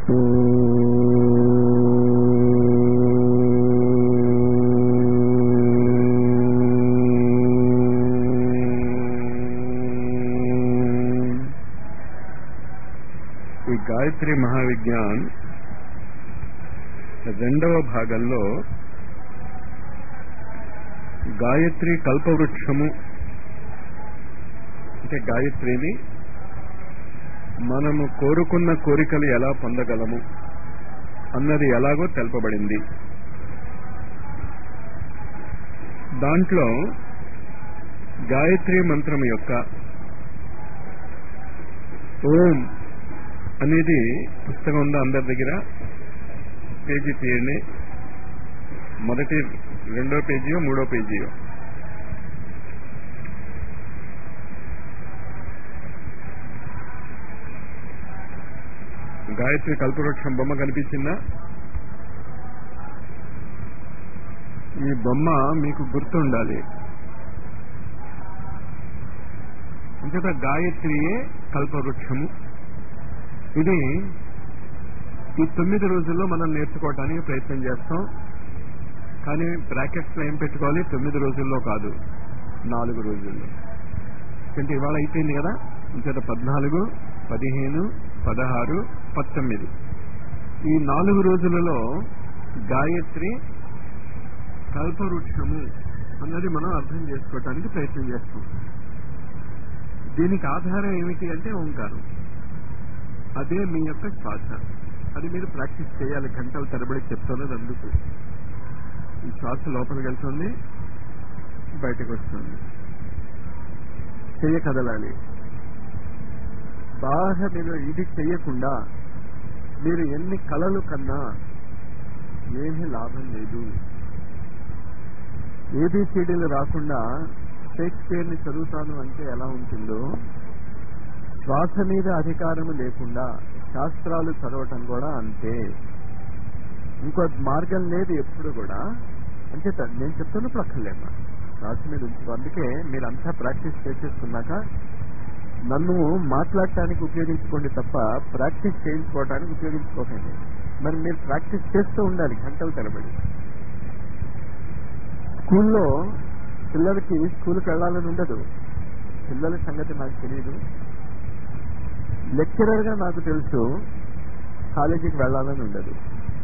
ఈ గాయత్రి మహావిజ్ఞాన్ రెండవ భాగంలో గాయత్రి కల్పవృక్షము అంటే గాయత్రిని మనము కోరుకున్న కోరికలు ఎలా పొందగలము అన్నది ఎలాగో తెలపబడింది దాంట్లో గాయత్రి మంత్రం యొక్క ఓం అనేది పుస్తకం ఉందా అందరి దగ్గర పేజీ తీయండి మొదటి రెండో పేజీయో మూడో పేజీయో గాయత్రి కల్పవృక్షం బొమ్మ కనిపించిందా ఈ బొమ్మ మీకు గుర్తుండాలి అంచేత గాయత్రియే కల్పవృక్షము ఇది ఈ తొమ్మిది రోజుల్లో మనం నేర్చుకోవటానికి ప్రయత్నం చేస్తాం కానీ బ్రాకెట్స్ లో ఏం పెట్టుకోవాలి తొమ్మిది రోజుల్లో కాదు నాలుగు రోజుల్లో అంటే ఇవాళ అయిపోయింది కదా ఇంచేత పద్నాలుగు పదిహేను పదహారు పంతొమ్మిది ఈ నాలుగు రోజులలో గాయత్రి కల్పవృక్షము అన్నది మనం అర్థం చేసుకోవటానికి ప్రయత్నం చేస్తాం దీనికి ఆధారం ఏమిటి అంటే ఓంకారం అదే మీ యొక్క శ్వాస అది మీరు ప్రాక్టీస్ చేయాలి గంటల తరబడి చెప్తున్నది అందుకు ఈ శ్వాస లోపలికి వెళ్తుంది బయటకు వస్తుంది చెయ్య కదలాలి బాగా మీరు ఇది చెయ్యకుండా మీరు ఎన్ని కళలు కన్నా ఏమీ లాభం లేదు ఏబిసిడీలు రాకుండా షేక్స్పియర్ ని చదువుతాను అంటే ఎలా ఉంటుందో శ్వాస మీద అధికారం లేకుండా శాస్త్రాలు చదవటం కూడా అంతే ఇంకో మార్గం లేదు ఎప్పుడు కూడా అంటే నేను చెప్తున్నప్పుడు అక్కర్లేమ్మా శ్వాస మీద ఉంచుకో అందుకే మీరంతా ప్రాక్టీస్ చేసేసుకున్నాక నన్ను మాట్లాడటానికి ఉపయోగించుకోండి తప్ప ప్రాక్టీస్ చేయించుకోవటానికి ఉపయోగించుకోకండి మరి మీరు ప్రాక్టీస్ చేస్తూ ఉండాలి గంటల తరబడి స్కూల్లో పిల్లలకి స్కూల్కి వెళ్ళాలని ఉండదు పిల్లల సంగతి నాకు తెలియదు లెక్చరర్ గా నాకు తెలుసు కాలేజీకి వెళ్ళాలని ఉండదు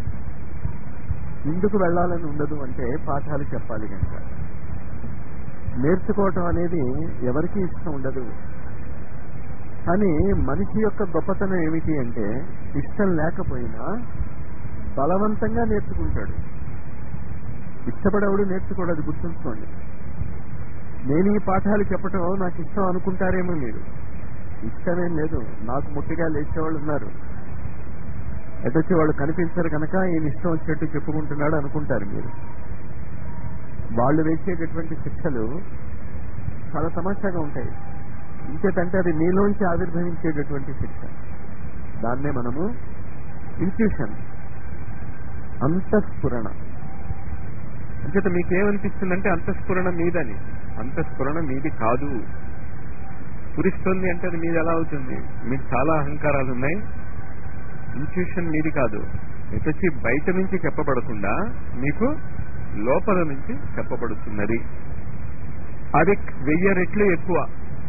ఎందుకు వెళ్ళాలని ఉండదు అంటే పాఠాలు చెప్పాలి కనుక నేర్చుకోవటం అనేది ఎవరికి ఇష్టం ఉండదు కానీ మనిషి యొక్క గొప్పతనం ఏమిటి అంటే ఇష్టం లేకపోయినా బలవంతంగా నేర్చుకుంటాడు ఇష్టపడేవాడు నేర్చుకోవడం గుర్తుంచుకోండి నేను ఈ పాఠాలు చెప్పటం నాకు ఇష్టం అనుకుంటారేమో మీరు ఇష్టమేం లేదు నాకు ముట్టిగా లేచేవాళ్ళు ఉన్నారు ఎటొచ్చి వాళ్ళు కనిపించరు కనుక ఈయన ఇష్టం వచ్చినట్టు చెప్పుకుంటున్నాడు అనుకుంటారు మీరు వాళ్ళు వేసేటటువంటి శిక్షలు చాలా తమాషాగా ఉంటాయి ఇంకేతంటే అది నీలోంచి ఆవిర్భవించేటటువంటి శిక్ష దాన్నే మనము ఇంట్యూషన్ అంతఃస్ఫురణ అంచేత మీకేమనిపిస్తుందంటే అంతఃస్ఫురణ మీదని అంతఃస్ఫురణ మీది కాదు పురిస్తుంది అంటే అది మీది ఎలా అవుతుంది మీకు చాలా అహంకారాలు ఉన్నాయి ఇన్స్టిట్యూషన్ మీది కాదు వచ్చి బయట నుంచి చెప్పబడకుండా మీకు లోపల నుంచి చెప్పబడుతున్నది అది వెయ్యి రెట్లు ఎక్కువ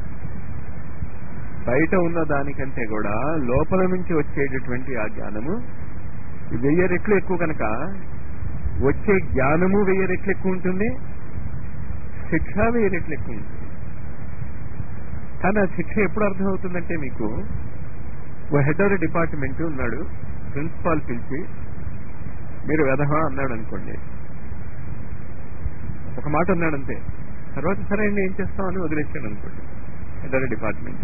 బయట ఉన్న దానికంటే కూడా లోపల నుంచి వచ్చేటటువంటి ఆ జ్ఞానము వెయ్యి రెట్లు ఎక్కువ కనుక వచ్చే జ్ఞానము వెయ్యి రెట్లు ఎక్కువ ఉంటుంది శిక్ష వెయ్యి రెట్లు ఎక్కువ ఉంటుంది కానీ ఆ శిక్ష ఎప్పుడు అర్థమవుతుందంటే మీకు ఓ హెడ్ ఆఫ్ డిపార్ట్మెంట్ ఉన్నాడు ప్రిన్సిపాల్ పిలిచి మీరు వెధవా అన్నాడు అనుకోండి ఒక మాట అన్నాడంతే తర్వాత సరే అండి ఏం చేస్తామని వదిలేసాడు అనుకోండి హెడ్ ఆఫ్ డిపార్ట్మెంట్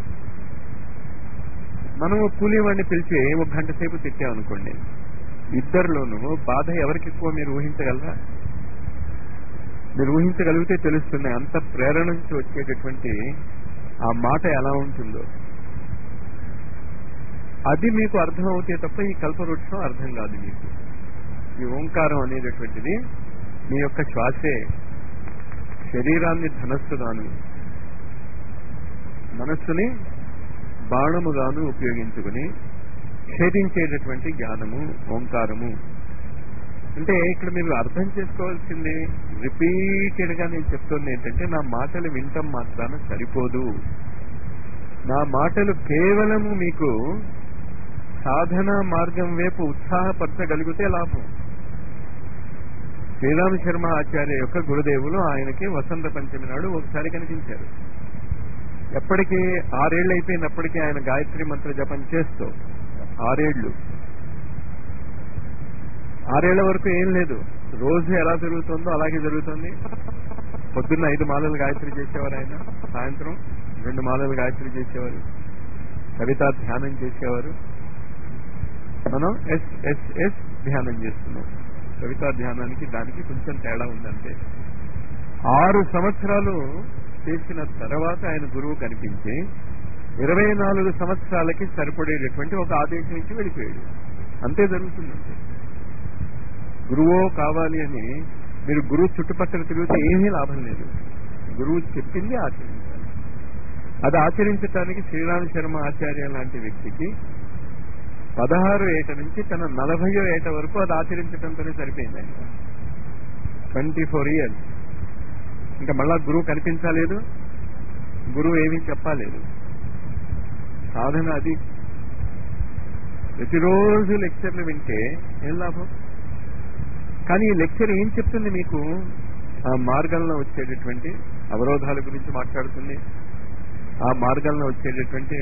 మనం కూలీ వాడిని పిలిచి ఒక గంట సేపు తిట్టామనుకోండి ఇద్దరిలోనూ బాధ ఎవరికి ఎక్కువ మీరు ఊహించగలరా మీరు ఊహించగలిగితే తెలుస్తుంది అంత ప్రేరణ నుంచి వచ్చేటటువంటి ఆ మాట ఎలా ఉంటుందో అది మీకు అర్థం అవుతే తప్ప ఈ కల్పవృక్షం అర్థం కాదు మీకు ఈ ఓంకారం అనేటటువంటిది మీ యొక్క శ్వాసే శరీరాన్ని ధనస్సుగాను మనస్సుని బాణముగాను ఉపయోగించుకుని ఛేదించేటటువంటి జ్ఞానము ఓంకారము అంటే ఇక్కడ మీరు అర్థం చేసుకోవాల్సింది రిపీటెడ్ గా నేను చెప్తుంది ఏంటంటే నా మాటలు వింటం మాత్రాన సరిపోదు నా మాటలు కేవలము మీకు సాధన మార్గం వైపు ఉత్సాహపరచగలిగితే లాభం శ్రీరామ శర్మ ఆచార్య యొక్క గురుదేవులు ఆయనకి వసంత పంచమి నాడు ఒకసారి కనిపించారు ఎప్పటికీ ఆరేళ్లు అయిపోయినప్పటికీ ఆయన గాయత్రి మంత్ర జపం చేస్తూ ఆరేళ్లు ఆరేళ్ల వరకు ఏం లేదు రోజు ఎలా జరుగుతుందో అలాగే జరుగుతుంది పొద్దున్న ఐదు మాలలు గాయత్రి చేసేవారు ఆయన సాయంత్రం రెండు మాలలు గాయత్రి చేసేవారు కవిత ధ్యానం చేసేవారు మనం ఎస్ ఎస్ ఎస్ ధ్యానం చేస్తున్నాం కవితా ధ్యానానికి దానికి కొంచెం తేడా ఉందంటే ఆరు సంవత్సరాలు చేసిన తర్వాత ఆయన గురువు కనిపించి ఇరవై నాలుగు సంవత్సరాలకి సరిపడేటటువంటి ఒక ఆదేశం ఇచ్చి వెళ్ళిపోయాడు అంతే జరుగుతుందంటే గురువో కావాలి అని మీరు గురువు చుట్టుపక్కల తిరిగితే ఏమీ లాభం లేదు గురువు చెప్పింది ఆచరించాలి అది ఆచరించడానికి శ్రీరామ శర్మ ఆచార్య లాంటి వ్యక్తికి పదహారు ఏట నుంచి తన నలభయో ఏట వరకు అది ఆచరించడంతోనే సరిపోయింది ఆయన ట్వంటీ ఫోర్ ఇయర్స్ ఇంకా మళ్ళా గురువు కనిపించలేదు గురువు ఏమీ చెప్పలేదు సాధన అది ప్రతిరోజు లెక్చర్లు వింటే ఏం లాభం కానీ ఈ లెక్చర్ ఏం చెప్తుంది మీకు ఆ మార్గంలో వచ్చేటటువంటి అవరోధాల గురించి మాట్లాడుతుంది ఆ మార్గంలో వచ్చేటటువంటి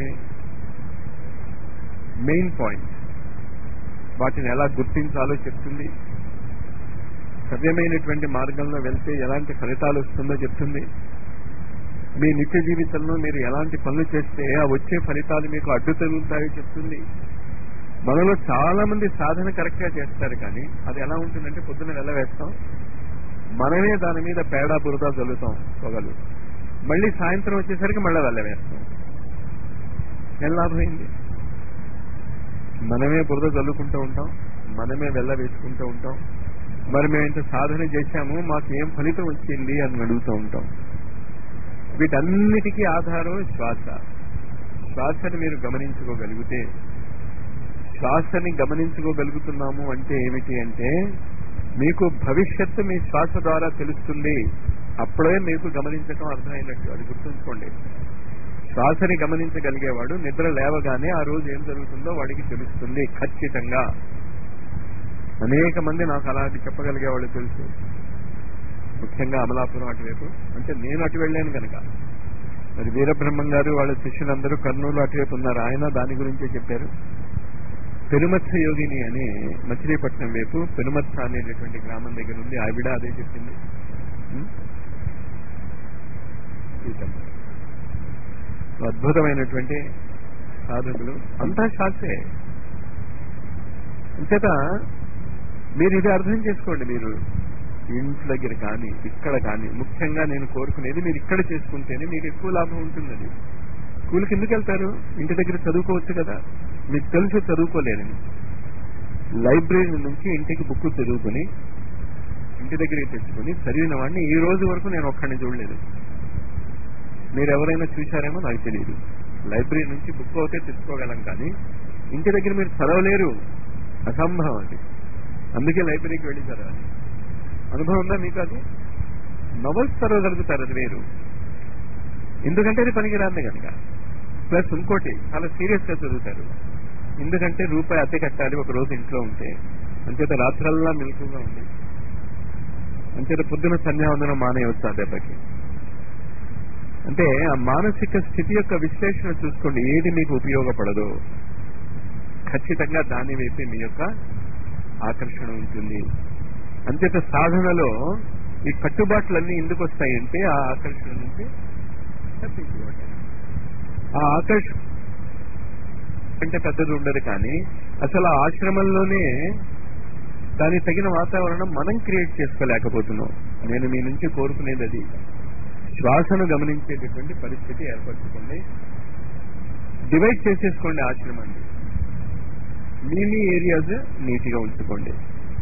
మెయిన్ పాయింట్ వాటిని ఎలా గుర్తించాలో చెప్తుంది సవ్యమైనటువంటి మార్గంలో వెళ్తే ఎలాంటి ఫలితాలు వస్తుందో చెప్తుంది మీ నిత్య జీవితంలో మీరు ఎలాంటి పనులు చేస్తే ఆ వచ్చే ఫలితాలు మీకు అడ్డు తగులుతాయో చెప్తుంది మనలో చాలా మంది సాధన కరెక్ట్ గా చేస్తారు కానీ అది ఎలా ఉంటుందంటే పొద్దున్న వెళ్ళవేస్తాం మనమే దాని మీద పేడ బురద చల్లుతాం పొగలు మళ్ళీ సాయంత్రం వచ్చేసరికి మళ్ళీ వెళ్ళవేస్తాం ఏం లాభమైంది మనమే బురద చల్లుకుంటూ ఉంటాం మనమే వెళ్ళ వేసుకుంటూ ఉంటాం మరి మేము ఇంత సాధన చేశాము మాకు ఏం ఫలితం వచ్చింది అని అడుగుతూ ఉంటాం వీటన్నిటికీ ఆధారం శ్వాస శ్వాసని మీరు గమనించుకోగలిగితే శ్వాసని గమనించుకోగలుగుతున్నాము అంటే ఏమిటి అంటే మీకు భవిష్యత్తు మీ శ్వాస ద్వారా తెలుస్తుంది అప్పుడే మీకు గమనించడం అర్థమైనట్టు అది గుర్తుంచుకోండి శ్వాసని గమనించగలిగేవాడు నిద్ర లేవగానే ఆ రోజు ఏం జరుగుతుందో వాడికి తెలుస్తుంది ఖచ్చితంగా అనేక మంది నాకు అలాంటి చెప్పగలిగేవాళ్ళు తెలుసు ముఖ్యంగా అమలాపురం అటువైపు అంటే నేను అటు వెళ్ళాను కనుక మరి వీరబ్రహ్మం గారు వాళ్ళ శిష్యులందరూ కర్నూలు అటువైపు ఉన్నారు ఆయన దాని గురించే చెప్పారు పెరుమత్స యోగిని అని మచిలీపట్నం వైపు పెరుమత్స అనేటటువంటి గ్రామం దగ్గర ఉంది ఆవిడ అదే చెప్పింది ఉం? సీతమ్మ. అద్భుతమైనటువంటి సాధకులు అంతా శాస్త్రే అంచేత మీరు ఇది అర్థం చేసుకోండి మీరు ఇంటి దగ్గర కానీ ఇక్కడ కానీ ముఖ్యంగా నేను కోరుకునేది మీరు ఇక్కడ చేసుకుంటేనే మీకు ఎక్కువ లాభం ఉంటుంది అది స్కూల్కి ఎందుకు వెళ్తారు ఇంటి దగ్గర చదువుకోవచ్చు కదా మీకు తెలుసు చదువుకోలేరని లైబ్రరీ నుంచి ఇంటికి బుక్ చదువుకుని ఇంటి దగ్గరికి తెచ్చుకుని చదివిన వాడిని ఈ రోజు వరకు నేను ఒక్కడిని చూడలేదు మీరు ఎవరైనా చూశారేమో నాకు తెలియదు లైబ్రరీ నుంచి బుక్ అవుతే తెచ్చుకోగలం కానీ ఇంటి దగ్గర మీరు చదవలేరు అసంభవం అది అందుకే లైబ్రరీకి వెళ్ళి చదవాలి అనుభవం ఉందా మీకు అది నవల్స్ చదవగలుగుతారు అది వేరు ఎందుకంటే అది పనికిరాంది కనుక ప్లస్ ఇంకోటి చాలా సీరియస్ గా చదువుతారు ఎందుకంటే రూపాయి అద్దె కట్టాలి ఒక రోజు ఇంట్లో ఉంటే అంచేత రాత్రల్లా మెలకుగా ఉంది అంచేత పొద్దున సంధ్యావందనం మానేయవచ్చు ఆ దెబ్బకి అంటే ఆ మానసిక స్థితి యొక్క విశ్లేషణ చూసుకోండి ఏది మీకు ఉపయోగపడదో ఖచ్చితంగా దాని వైపే మీ యొక్క ఆకర్షణ ఉంటుంది అంచేత సాధనలో ఈ కట్టుబాట్లన్నీ ఎందుకు వస్తాయంటే ఆ ఆకర్షణ నుంచి తప్పించుకోవటం ఆ ఆకర్షణ అంటే పెద్దది ఉండదు కానీ అసలు ఆ ఆశ్రమంలోనే దానికి తగిన వాతావరణం మనం క్రియేట్ చేసుకోలేకపోతున్నాం నేను మీ నుంచి కోరుకునేది అది శ్వాసను గమనించేటటువంటి పరిస్థితి ఏర్పరచుకోండి డివైడ్ చేసేసుకోండి ఆశ్రమాన్ని మీ మీ ఏరియాస్ నీట్గా ఉంచుకోండి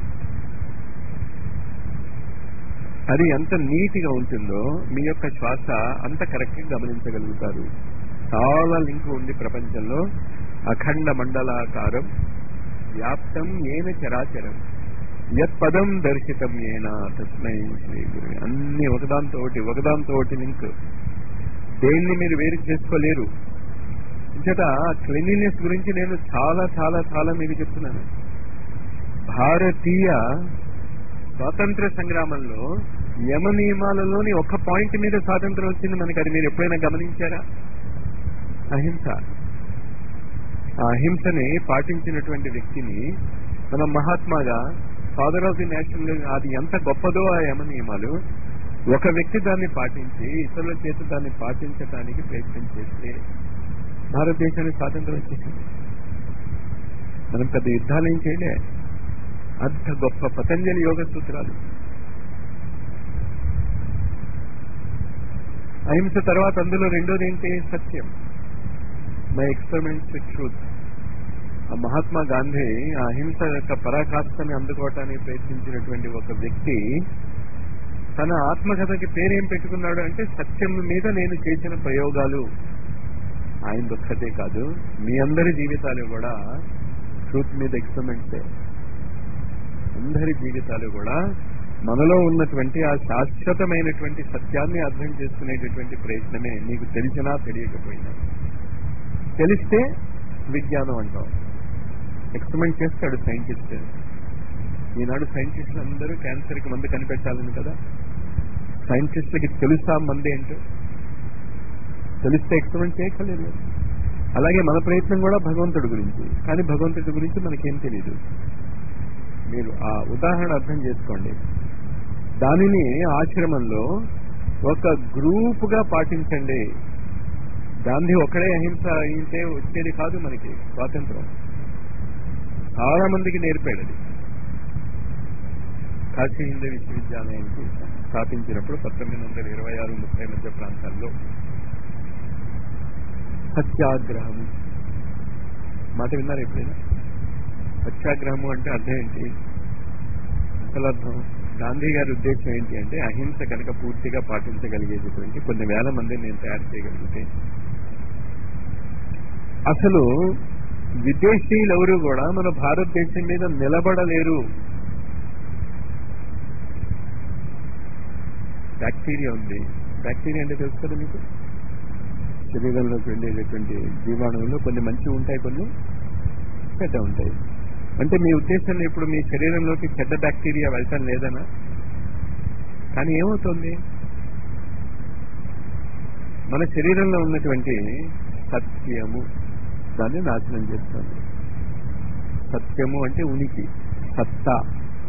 అది ఎంత నీట్గా ఉంటుందో మీ యొక్క శ్వాస అంత కరెక్ట్ గా గమనించగలుగుతారు చాలా లింక్ ఉంది ప్రపంచంలో అఖండ మండలాకారం వ్యాప్తం ఏన చరాచరం యత్ పదం దర్శితం ఏనా తస్మై శ్రీ గురు అన్ని ఒకదాంతో ఒకటి ఒకదాంతో ఒకటి లింక్ దేన్ని మీరు వేరు చేసుకోలేరు ఇంకట క్లీనినెస్ గురించి నేను చాలా చాలా చాలా మీకు చెప్తున్నాను భారతీయ స్వాతంత్ర సంగ్రామంలో యమ నియమాలలోని ఒక పాయింట్ మీద స్వాతంత్రం వచ్చింది మనకి అది మీరు ఎప్పుడైనా గమనించారా అహింస ఆ అహింసని పాటించినటువంటి వ్యక్తిని మన మహాత్మాగా ఫాదర్ ఆఫ్ ది నేషనల్ అది ఎంత గొప్పదో ఆ యమ నియమాలు ఒక వ్యక్తి దాన్ని పాటించి ఇతరుల చేత దాన్ని పాటించడానికి ప్రయత్నం చేస్తే భారతదేశానికి స్వాతంత్రం వచ్చేసింది మనం పెద్ద యుద్ధాలు ఏం చేయలే అంత గొప్ప పతంజలి యోగ సూత్రాలు అహింస తర్వాత అందులో రెండోది ఏంటి సత్యం మై ఎక్స్పెరిమెంట్స్ విత్ ట్రూత్ ఆ మహాత్మా గాంధీ ఆ అహింస యొక్క పరాకాష్ఠని అందుకోవటానికి ప్రయత్నించినటువంటి ఒక వ్యక్తి తన ఆత్మకథకి పేరేం పెట్టుకున్నాడు అంటే సత్యం మీద నేను చేసిన ప్రయోగాలు ఆయన ఒక్కటే కాదు మీ అందరి జీవితాలు కూడా ట్రూత్ మీద ఎక్స్పెరిమెంట్సే అందరి జీవితాలు కూడా మనలో ఉన్నటువంటి ఆ శాశ్వతమైనటువంటి సత్యాన్ని అర్థం చేసుకునేటటువంటి ప్రయత్నమే నీకు తెలిసినా తెలియకపోయినా తెలిస్తే విజ్ఞానం అంటాం ఎక్స్పెరిమెంట్ చేస్తాడు సైంటిస్ట్ ఈనాడు సైంటిస్టులు అందరూ క్యాన్సర్కి మందు కనిపెట్టాలని కదా సైంటిస్టులకి తెలుసా మంది ఏంటో తెలిస్తే ఎక్స్పెరిమెంట్ చేయక్కర్లేదు అలాగే మన ప్రయత్నం కూడా భగవంతుడి గురించి కానీ భగవంతుడి గురించి మనకేం తెలియదు మీరు ఆ ఉదాహరణ అర్థం చేసుకోండి దానిని ఆశ్రమంలో ఒక గ్రూప్ గా పాటించండి గాంధీ ఒక్కడే అహింస అయితే వచ్చేది కాదు మనకి స్వాతంత్రం చాలా మందికి నేర్పాడు అది కాశీ హిందూ విశ్వవిద్యాలయానికి స్థాపించినప్పుడు పంతొమ్మిది వందల ఇరవై ఆరు ముప్పై మధ్య ప్రాంతాల్లో సత్యాగ్రహము మాట విన్నారు ఎప్పుడైనా సత్యాగ్రహము అంటే అర్థం ఏంటి అసలు అర్థం గాంధీ గారి ఉద్దేశం ఏంటి అంటే అహింస కనుక పూర్తిగా పాటించగలిగేటటువంటి కొన్ని వేల మందిని నేను తయారు చేయగలిగితే అసలు విదేశీయులు ఎవరు కూడా మన భారతదేశం మీద నిలబడలేరు బ్యాక్టీరియా ఉంది బ్యాక్టీరియా అంటే తెలుసు కదా మీకు శరీరంలోకి వెళ్ళేటటువంటి జీవాణువులు కొన్ని మంచి ఉంటాయి కొన్ని చెడ్డ ఉంటాయి అంటే మీ ఉద్దేశంలో ఇప్పుడు మీ శరీరంలోకి చెడ్డ బ్యాక్టీరియా వెళ్ళటం లేదనా కానీ ఏమవుతుంది మన శరీరంలో ఉన్నటువంటి సత్యము దాన్ని నాశనం చేస్తుంది సత్యము అంటే ఉనికి సత్తా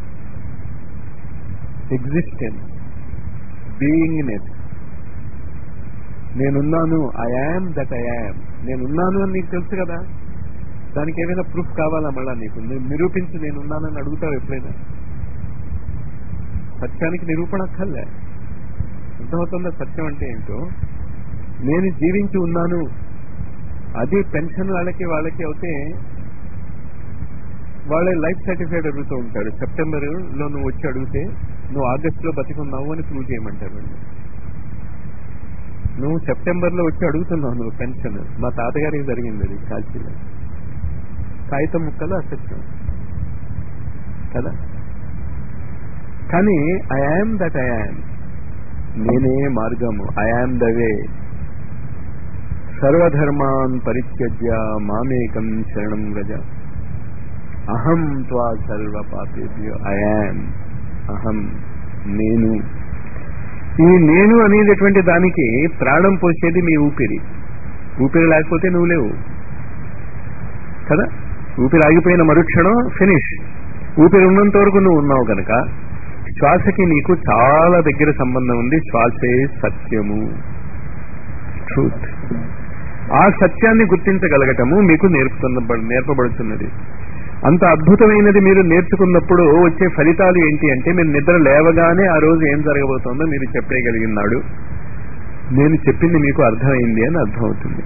ఎగ్జిస్టెన్స్ బీయింగ్నెస్ నేనున్నాను I am that I am నేనున్నాను అని నీకు తెలుసు కదా దానికి ఏమైనా ప్రూఫ్ కావాలా మళ్ళా నీకు నువ్వు నిరూపించి నేనున్నానని అడుగుతావు ఎప్పుడైనా సత్యానికి నిరూపణ అక్కర్లే అర్థమవుతుందా సత్యం అంటే ఏంటో నేను జీవించి ఉన్నాను అది పెన్షన్ వాళ్ళకి వాళ్ళకి అవుతే వాళ్ళ లైఫ్ సర్టిఫికేట్ అడుగుతూ ఉంటాడు సెప్టెంబర్ లో నువ్వు వచ్చి అడిగితే నువ్వు ఆగస్ట్ లో బతికున్నావు అని ప్రూవ్ చేయమంటారు వాళ్ళు నువ్వు సెప్టెంబర్ లో వచ్చి అడుగుతున్నావు నువ్వు పెన్షన్ మా తాతగారికి జరిగింది అది కాల్చీలో కాగితం ముక్కలు అసత్యం కదా కానీ I am that I am నేనే మార్గము ఐ యామ్ ద వే సర్వధర్మాన్ పరిత్యజ్య మామేకం శరణం వ్రజ అహం త్వా సర్వ పాపేభ్యో ఐ యామ్ అహం నేను ఈ నేను అనేటటువంటి దానికి ప్రాణం పోసేది మీ ఊపిరి ఊపిరి లేకపోతే నువ్వు లేవు కదా ఊపిరి ఆగిపోయిన మరుక్షణం ఫినిష్ ఊపిరి ఉన్నంత వరకు నువ్వు ఉన్నావు కనుక శ్వాసకి నీకు చాలా దగ్గర సంబంధం ఉంది శ్వాసే సత్యము ట్రూత్ ఆ సత్యాన్ని గుర్తించగలగటము మీకు నేర్పుతున్న నేర్పబడుతున్నది అంత అద్భుతమైనది మీరు నేర్చుకున్నప్పుడు వచ్చే ఫలితాలు ఏంటి అంటే మీరు నిద్ర లేవగానే ఆ రోజు ఏం జరగబోతోందో మీరు చెప్పేయగలిగినాడు నేను చెప్పింది మీకు అర్థమైంది అని అర్థమవుతుంది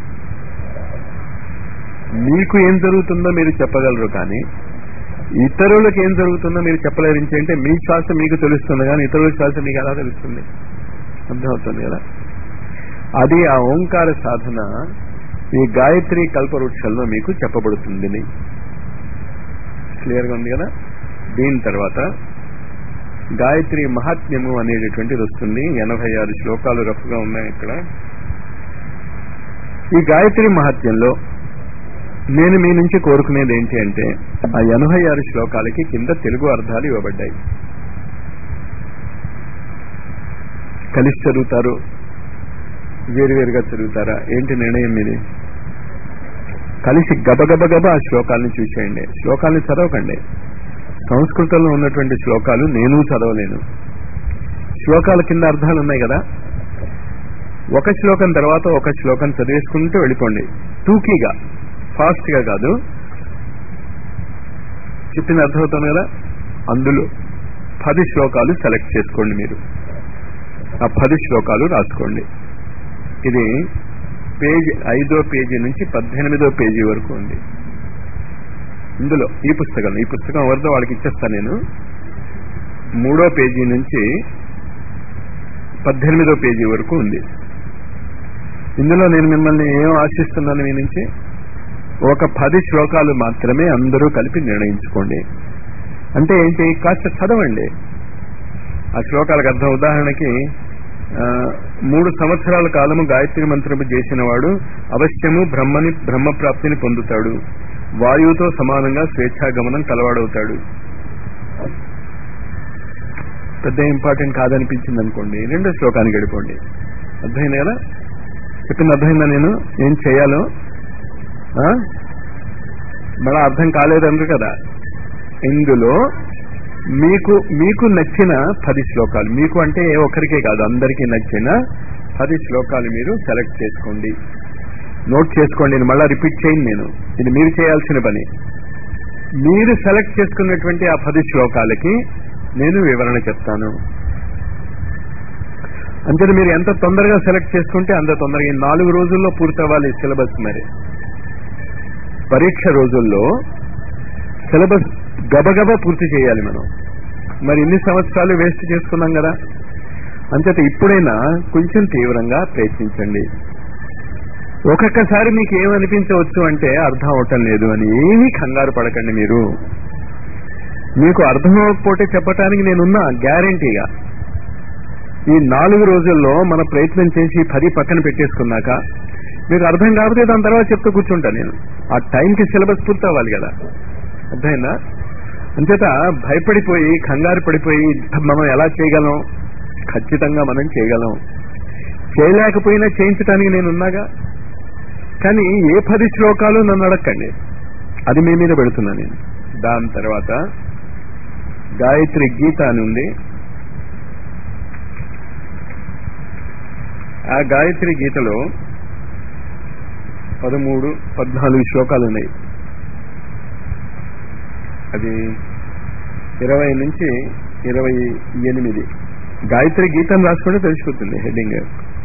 మీకు ఏం జరుగుతుందో మీరు చెప్పగలరు కానీ ఇతరులకు ఏం జరుగుతుందో మీరు చెప్పలేరించి అంటే మీ శ్వాస మీకు తెలుస్తుంది కానీ ఇతరుల శ్వాస మీకు ఎలా తెలుస్తుంది అర్థమవుతుంది కదా అది ఆ ఓంకార సాధన ఈ గాయత్రి కల్పవృక్షంలో మీకు చెప్పబడుతుంది క్లియర్గా ఉంది కదా దీని తర్వాత గాయత్రి మహాత్మ్యము అనేటటువంటిది వస్తుంది ఎనభై ఆరు శ్లోకాలు రఫ్గా ఉన్నాయి ఇక్కడ ఈ గాయత్రి మహాత్మ్యంలో నేను మీ నుంచి కోరుకునేది ఏంటి అంటే ఆ ఎనభై ఆరు శ్లోకాలకి కింద తెలుగు అర్థాలు ఇవ్వబడ్డాయి కలిసి చదువుతారు వేరువేరుగా చదువుతారా ఏంటి నిర్ణయం మీది కలిసి గబగబ గబ ఆ శ్లోకాలను చూసేయండి శ్లోకాలను చదవకండి సంస్కృతంలో ఉన్నటువంటి శ్లోకాలు నేను చదవలేను శ్లోకాల కింద అర్థాలు ఉన్నాయి కదా ఒక శ్లోకం తర్వాత ఒక శ్లోకం చదివేసుకుంటూ వెళ్ళిపోండి టూకీగా ఫాస్ట్ గా కాదు చెప్పిన అర్థమవుతాను కదా అందులో పది శ్లోకాలు సెలెక్ట్ చేసుకోండి మీరు ఆ పది శ్లోకాలు రాసుకోండి ఇది పేజ్ ఐదో పేజీ నుంచి పద్దెనిమిదో పేజీ వరకు ఉంది ఇందులో ఈ పుస్తకం ఈ పుస్తకం ఎవరిదో వాళ్ళకి ఇచ్చేస్తాను నేను మూడో పేజీ నుంచి పద్దెనిమిదో పేజీ వరకు ఉంది ఇందులో నేను మిమ్మల్ని ఏం ఆశిస్తున్నాను మీ నుంచి ఒక పది శ్లోకాలు మాత్రమే అందరూ కలిపి నిర్ణయించుకోండి అంటే ఏంటి కాస్త చదవండి ఆ శ్లోకాలకు అర్థం ఉదాహరణకి ఆ, మూడు సంవత్సరాల కాలము గాయత్రి మంత్రము చేసిన వాడు అవశ్యము బ్రహ్మని బ్రహ్మప్రాప్తిని పొందుతాడు వాయువుతో సమానంగా స్వేచ్ఛాగమనం కలవాడవుతాడు పెద్ద ఇంపార్టెంట్ కాదనిపించింది అనుకోండి రెండో శ్లోకానికి వెళ్ళిపోండి అర్థమైంది కదా చెప్పింది అర్థమైందా నేను ఏం చేయాలో ఆ? మళ్ళా అర్థం కాలేదన్నారు కదా ఇందులో మీకు మీకు నచ్చిన పది శ్లోకాలు మీకు అంటే ఏ ఒక్కరికే కాదు అందరికీ నచ్చిన పది శ్లోకాలు మీరు సెలెక్ట్ చేసుకోండి నోట్ చేసుకోండి నేను మళ్ళా రిపీట్ చేయండి నేను ఇది మీరు చేయాల్సిన పని మీరు సెలెక్ట్ చేసుకున్నటువంటి ఆ పది శ్లోకాలకి నేను వివరణ చెప్తాను అంటే మీరు ఎంత తొందరగా సెలెక్ట్ చేసుకుంటే అంత తొందరగా ఈ నాలుగు రోజుల్లో పూర్తవ్వాలి సిలబస్ మరి పరీక్ష రోజుల్లో సిలబస్ గబగబా పూర్తి చేయాలి మనం మరి ఇన్ని సంవత్సరాలు వేస్ట్ చేసుకున్నాం కదా అంచేత ఇప్పుడైనా కొంచెం తీవ్రంగా ప్రయత్నించండి ఒక్కొక్కసారి మీకు ఏమనిపించవచ్చు అంటే అర్థం అవటం లేదు అని ఏమీ కంగారు పడకండి మీరు మీకు అర్థం అవ్వకపోతే చెప్పటానికి నేనున్నా గ్యారంటీగా ఈ నాలుగు రోజుల్లో మన ప్రయత్నం చేసి పది పక్కన పెట్టేసుకున్నాక మీకు అర్థం కాకపోతే దాని తర్వాత చెప్తూ కూర్చుంటా నేను ఆ టైంకి సిలబస్ పూర్తి అవ్వాలి కదా అర్థమైందా అంచేత భయపడిపోయి కంగారు పడిపోయి మనం ఎలా చేయగలం ఖచ్చితంగా మనం చేయగలం చేయలేకపోయినా చేయించడానికి నేను ఉన్నాగా కానీ ఏ పది శ్లోకాలు నన్ను అడగండి అది మీ మీద పెడుతున్నా నేను దాని తర్వాత గాయత్రి గీత అని ఉంది ఆ గాయత్రి గీతలో పదమూడు పద్నాలుగు శ్లోకాలు ఉన్నాయి అది ఇరవై నుంచి ఇరవై ఎనిమిది గాయత్రి గీతం రాసుకుంటే తెలిసిపోతుంది హెడ్డింగ్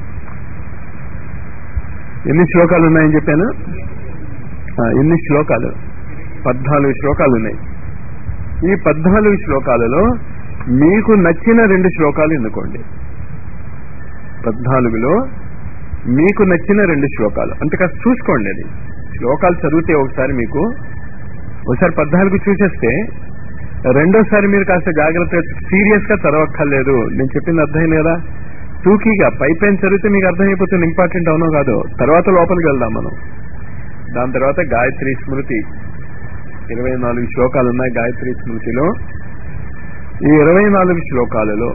ఎన్ని శ్లోకాలు ఉన్నాయని చెప్పాను ఆ, ఎన్ని శ్లోకాలు పద్నాలుగు శ్లోకాలు ఉన్నాయి ఈ పద్నాలుగు శ్లోకాలలో మీకు నచ్చిన రెండు శ్లోకాలు ఎన్నుకోండి పద్నాలుగులో మీకు నచ్చిన రెండు శ్లోకాలు అంటే కాస్త చూసుకోండి అది శ్లోకాలు చదివితే ఒకసారి మీకు ఒకసారి పద్నాలుగు చూసేస్తే రెండోసారి మీరు కాస్త జాగ్రత్త సీరియస్ గా చదవక్కర్లేదు నేను చెప్పింది అర్థమైంది కదా టూకీగా పై పైన చదివితే మీకు అర్థమైపోతుంది ఇంపార్టెంట్ అవునో కాదో తర్వాత లోపలికి వెళ్దాం మనం దాని తర్వాత గాయత్రి స్మృతి ఇరవై నాలుగు శ్లోకాలు ఉన్నాయి గాయత్రి స్మృతిలో ఈ ఇరవై నాలుగు శ్లోకాలలో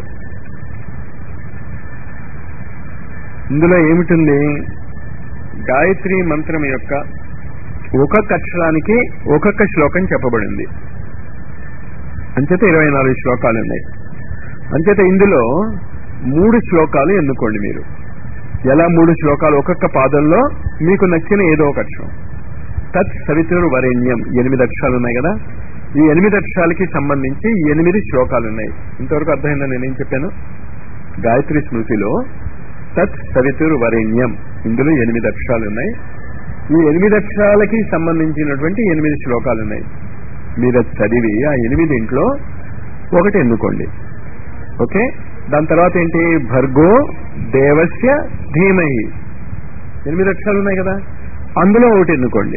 ఇందులో ఏమిటుంది గాయత్రి మంత్రం యొక్క ఒక్కొక్క అక్షరానికి ఒక్కొక్క శ్లోకం చెప్పబడింది అంచేత ఇరవై నాలుగు శ్లోకాలు ఉన్నాయి అంచేత ఇందులో మూడు శ్లోకాలు ఎన్నుకోండి మీరు ఎలా మూడు శ్లోకాలు ఒక్కొక్క పాదంలో మీకు నచ్చిన ఏదో ఒక అక్షరం తత్ సవితురు వరేణ్యం ఎనిమిది అక్షరాలు ఉన్నాయి కదా ఈ ఎనిమిది అక్షరాలకి సంబంధించి ఎనిమిది శ్లోకాలు ఉన్నాయి ఇంతవరకు అర్థమైందా నేనేం చెప్పాను గాయత్రి స్మృతిలో తత్ సవితురు వరేణ్యం ఇందులో ఎనిమిది అక్షరాలు ఉన్నాయి ఈ ఎనిమిది అక్షరాలకి సంబంధించినటువంటి ఎనిమిది శ్లోకాలు ఉన్నాయి మీరు అది చదివి ఆ ఎనిమిదింట్లో ఒకటి ఎన్నుకోండి ఓకే దాని తర్వాత ఏంటి భర్గో దేవస్య ధీమహి ఎనిమిది అక్షరాలు ఉన్నాయి కదా అందులో ఒకటి ఎన్నుకోండి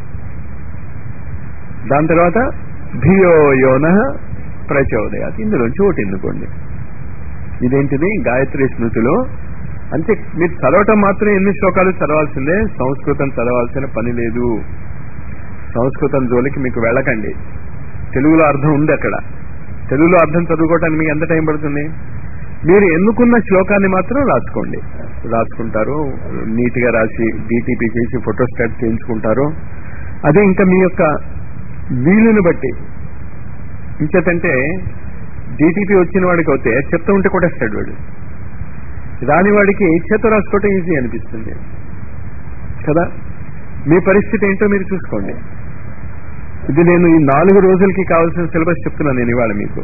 దాని తర్వాత ధియో యోన ప్రచోదయాత్ ఇందులోంచి ఒకటి ఎన్నుకోండి ఇదేంటిది గాయత్రి స్మృతిలో అంటే మీరు చదవటం మాత్రం ఎన్ని శ్లోకాలు చదవాల్సిందే సంస్కృతం చదవాల్సిన పని లేదు సంస్కృతం జోలికి మీకు వెళ్ళకండి తెలుగులో అర్థం ఉంది అక్కడ తెలుగులో అర్థం చదువుకోవటానికి మీకు ఎంత టైం పడుతుంది మీరు ఎన్నుకున్న శ్లోకాన్ని మాత్రం రాసుకోండి రాసుకుంటారు నీట్ గా రాసి డిటిపి చేసి ఫోటోస్టాట్ చేయించుకుంటారు అదే ఇంకా మీ యొక్క వీలుని బట్టి ఇంచేతంటే డిటిపి వచ్చిన వాడికి అయితే చెత్త ఉంటే కొట్టేస్తాడు వాడు రాని వాడికి చేత రాసుకోవటం ఈజీ అనిపిస్తుంది కదా మీ పరిస్థితి ఏంటో మీరు చూసుకోండి ఇది నేను ఈ నాలుగు రోజులకి కావాల్సిన సిలబస్ చెప్తున్నాను నేను ఇవాళ మీకు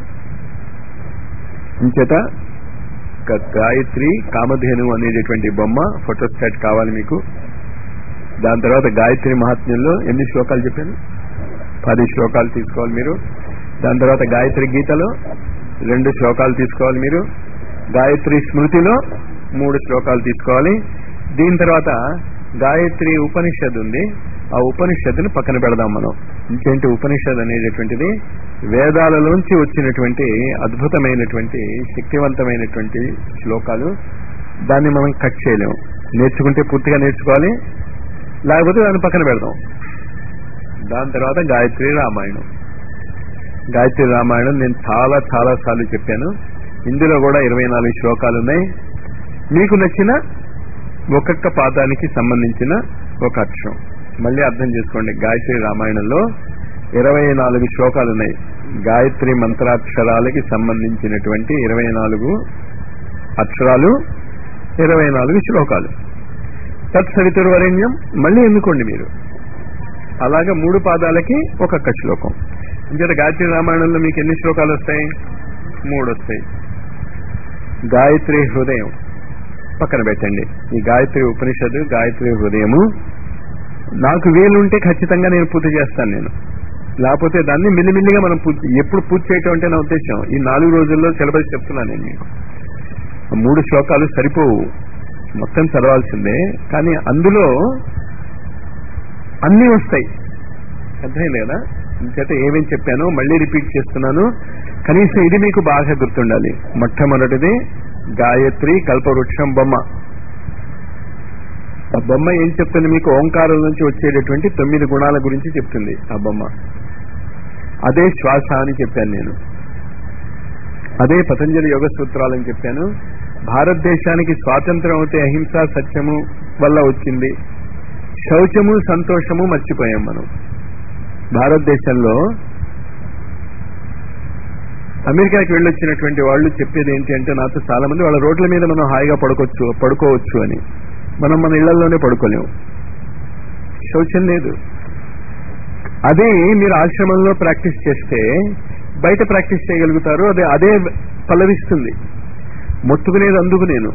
ఇంచేత గాయత్రి కామధేను అనేటటువంటి బొమ్మ ఫోటోస్టాట్ కావాలి మీకు దాని తర్వాత గాయత్రి మహాత్మ్యంలో ఎన్ని శ్లోకాలు చెప్పాను పది శ్లోకాలు తీసుకోవాలి మీరు దాని తర్వాత గాయత్రి గీతలో రెండు శ్లోకాలు తీసుకోవాలి మీరు గాయత్రి స్మృతిలో మూడు శ్లోకాలు తీసుకోవాలి దీని తర్వాత గాయత్రి ఉపనిషద్ ఉంది ఆ ఉపనిషత్తుని పక్కన పెడదాం మనం ఇంకేంటి ఉపనిషద్ అనేటటువంటిది వేదాలలోంచి వచ్చినటువంటి అద్భుతమైనటువంటి శక్తివంతమైనటువంటి శ్లోకాలు దాన్ని మనం కట్ చేయలేము నేర్చుకుంటే పూర్తిగా నేర్చుకోవాలి లేకపోతే దాన్ని పక్కన పెడదాం దాని తర్వాత గాయత్రి రామాయణం గాయత్రి రామాయణం నేను చాలా చాలా సార్లు చెప్పాను ఇందులో కూడా ఇరవై నాలుగు శ్లోకాలు ఉన్నాయి మీకు నచ్చిన ఒక్కొక్క పాదానికి సంబంధించిన ఒక అక్షరం మళ్ళీ అర్థం చేసుకోండి గాయత్రి రామాయణంలో ఇరవై నాలుగు శ్లోకాలు ఉన్నాయి గాయత్రి మంత్రాక్షరాలకి సంబంధించినటువంటి ఇరవై నాలుగు అక్షరాలు ఇరవై నాలుగు శ్లోకాలు తత్సవితుర్వరేణ్యం మళ్ళీ ఎన్నుకోండి మీరు అలాగా మూడు పాదాలకి ఒక్కొక్క శ్లోకం ఇంకేత గాయత్రి రామాయణంలో మీకు ఎన్ని శ్లోకాలు వస్తాయి మూడు వస్తాయి గాయత్రి హృదయం పక్కన పెట్టండి ఈ గాయత్రి ఉపనిషత్తు గాయత్రి హృదయము నాకు వీలుంటే ఖచ్చితంగా నేను పూర్తి చేస్తాను నేను లేకపోతే దాన్ని మిల్లిమిల్లిగా మనం పూర్తి ఎప్పుడు పూర్తి చేయటం అంటే నా ఉద్దేశం ఈ నాలుగు రోజుల్లో సిలబస్ చెప్తున్నాను నేను మీకు ఆ మూడు శ్లోకాలు సరిపోవు మొత్తం చదవాల్సిందే కానీ అందులో అన్నీ వస్తాయి అర్థమైంది కదా ఇంకైతే ఏమేం చెప్పానో మళ్ళీ రిపీట్ చేస్తున్నాను కనీసం ఇది మీకు బాగా గుర్తుండాలి మొట్టమొదటిది గాయత్రి కల్పవృక్షం బొమ్మ ఆ బొమ్మ ఏం చెప్తుంది మీకు ఓంకారం నుంచి వచ్చేటటువంటి తొమ్మిది గుణాల గురించి చెప్తుంది ఆ బొమ్మ అదే శ్వాస అని చెప్పాను నేను అదే పతంజలి యోగ సూత్రాలని చెప్పాను భారతదేశానికి స్వాతంత్రం అవుతే అహింస సత్యము వల్ల వచ్చింది శౌచము సంతోషము మర్చిపోయాం మనం భారతదేశంలో అమెరికాకి వెళ్ళొచ్చినటువంటి వాళ్ళు చెప్పేది ఏంటి అంటే నాతో చాలా మంది వాళ్ళ రోడ్ల మీద మనం హాయిగా పడుకోవచ్చు పడుకోవచ్చు అని మనం మన ఇళ్లలోనే పడుకోలేము శౌచం లేదు అదే మీరు ఆశ్రమంలో ప్రాక్టీస్ చేస్తే బయట ప్రాక్టీస్ చేయగలుగుతారు అదే అదే పల్లవిస్తుంది మొత్తుకునేది అందుకు నేను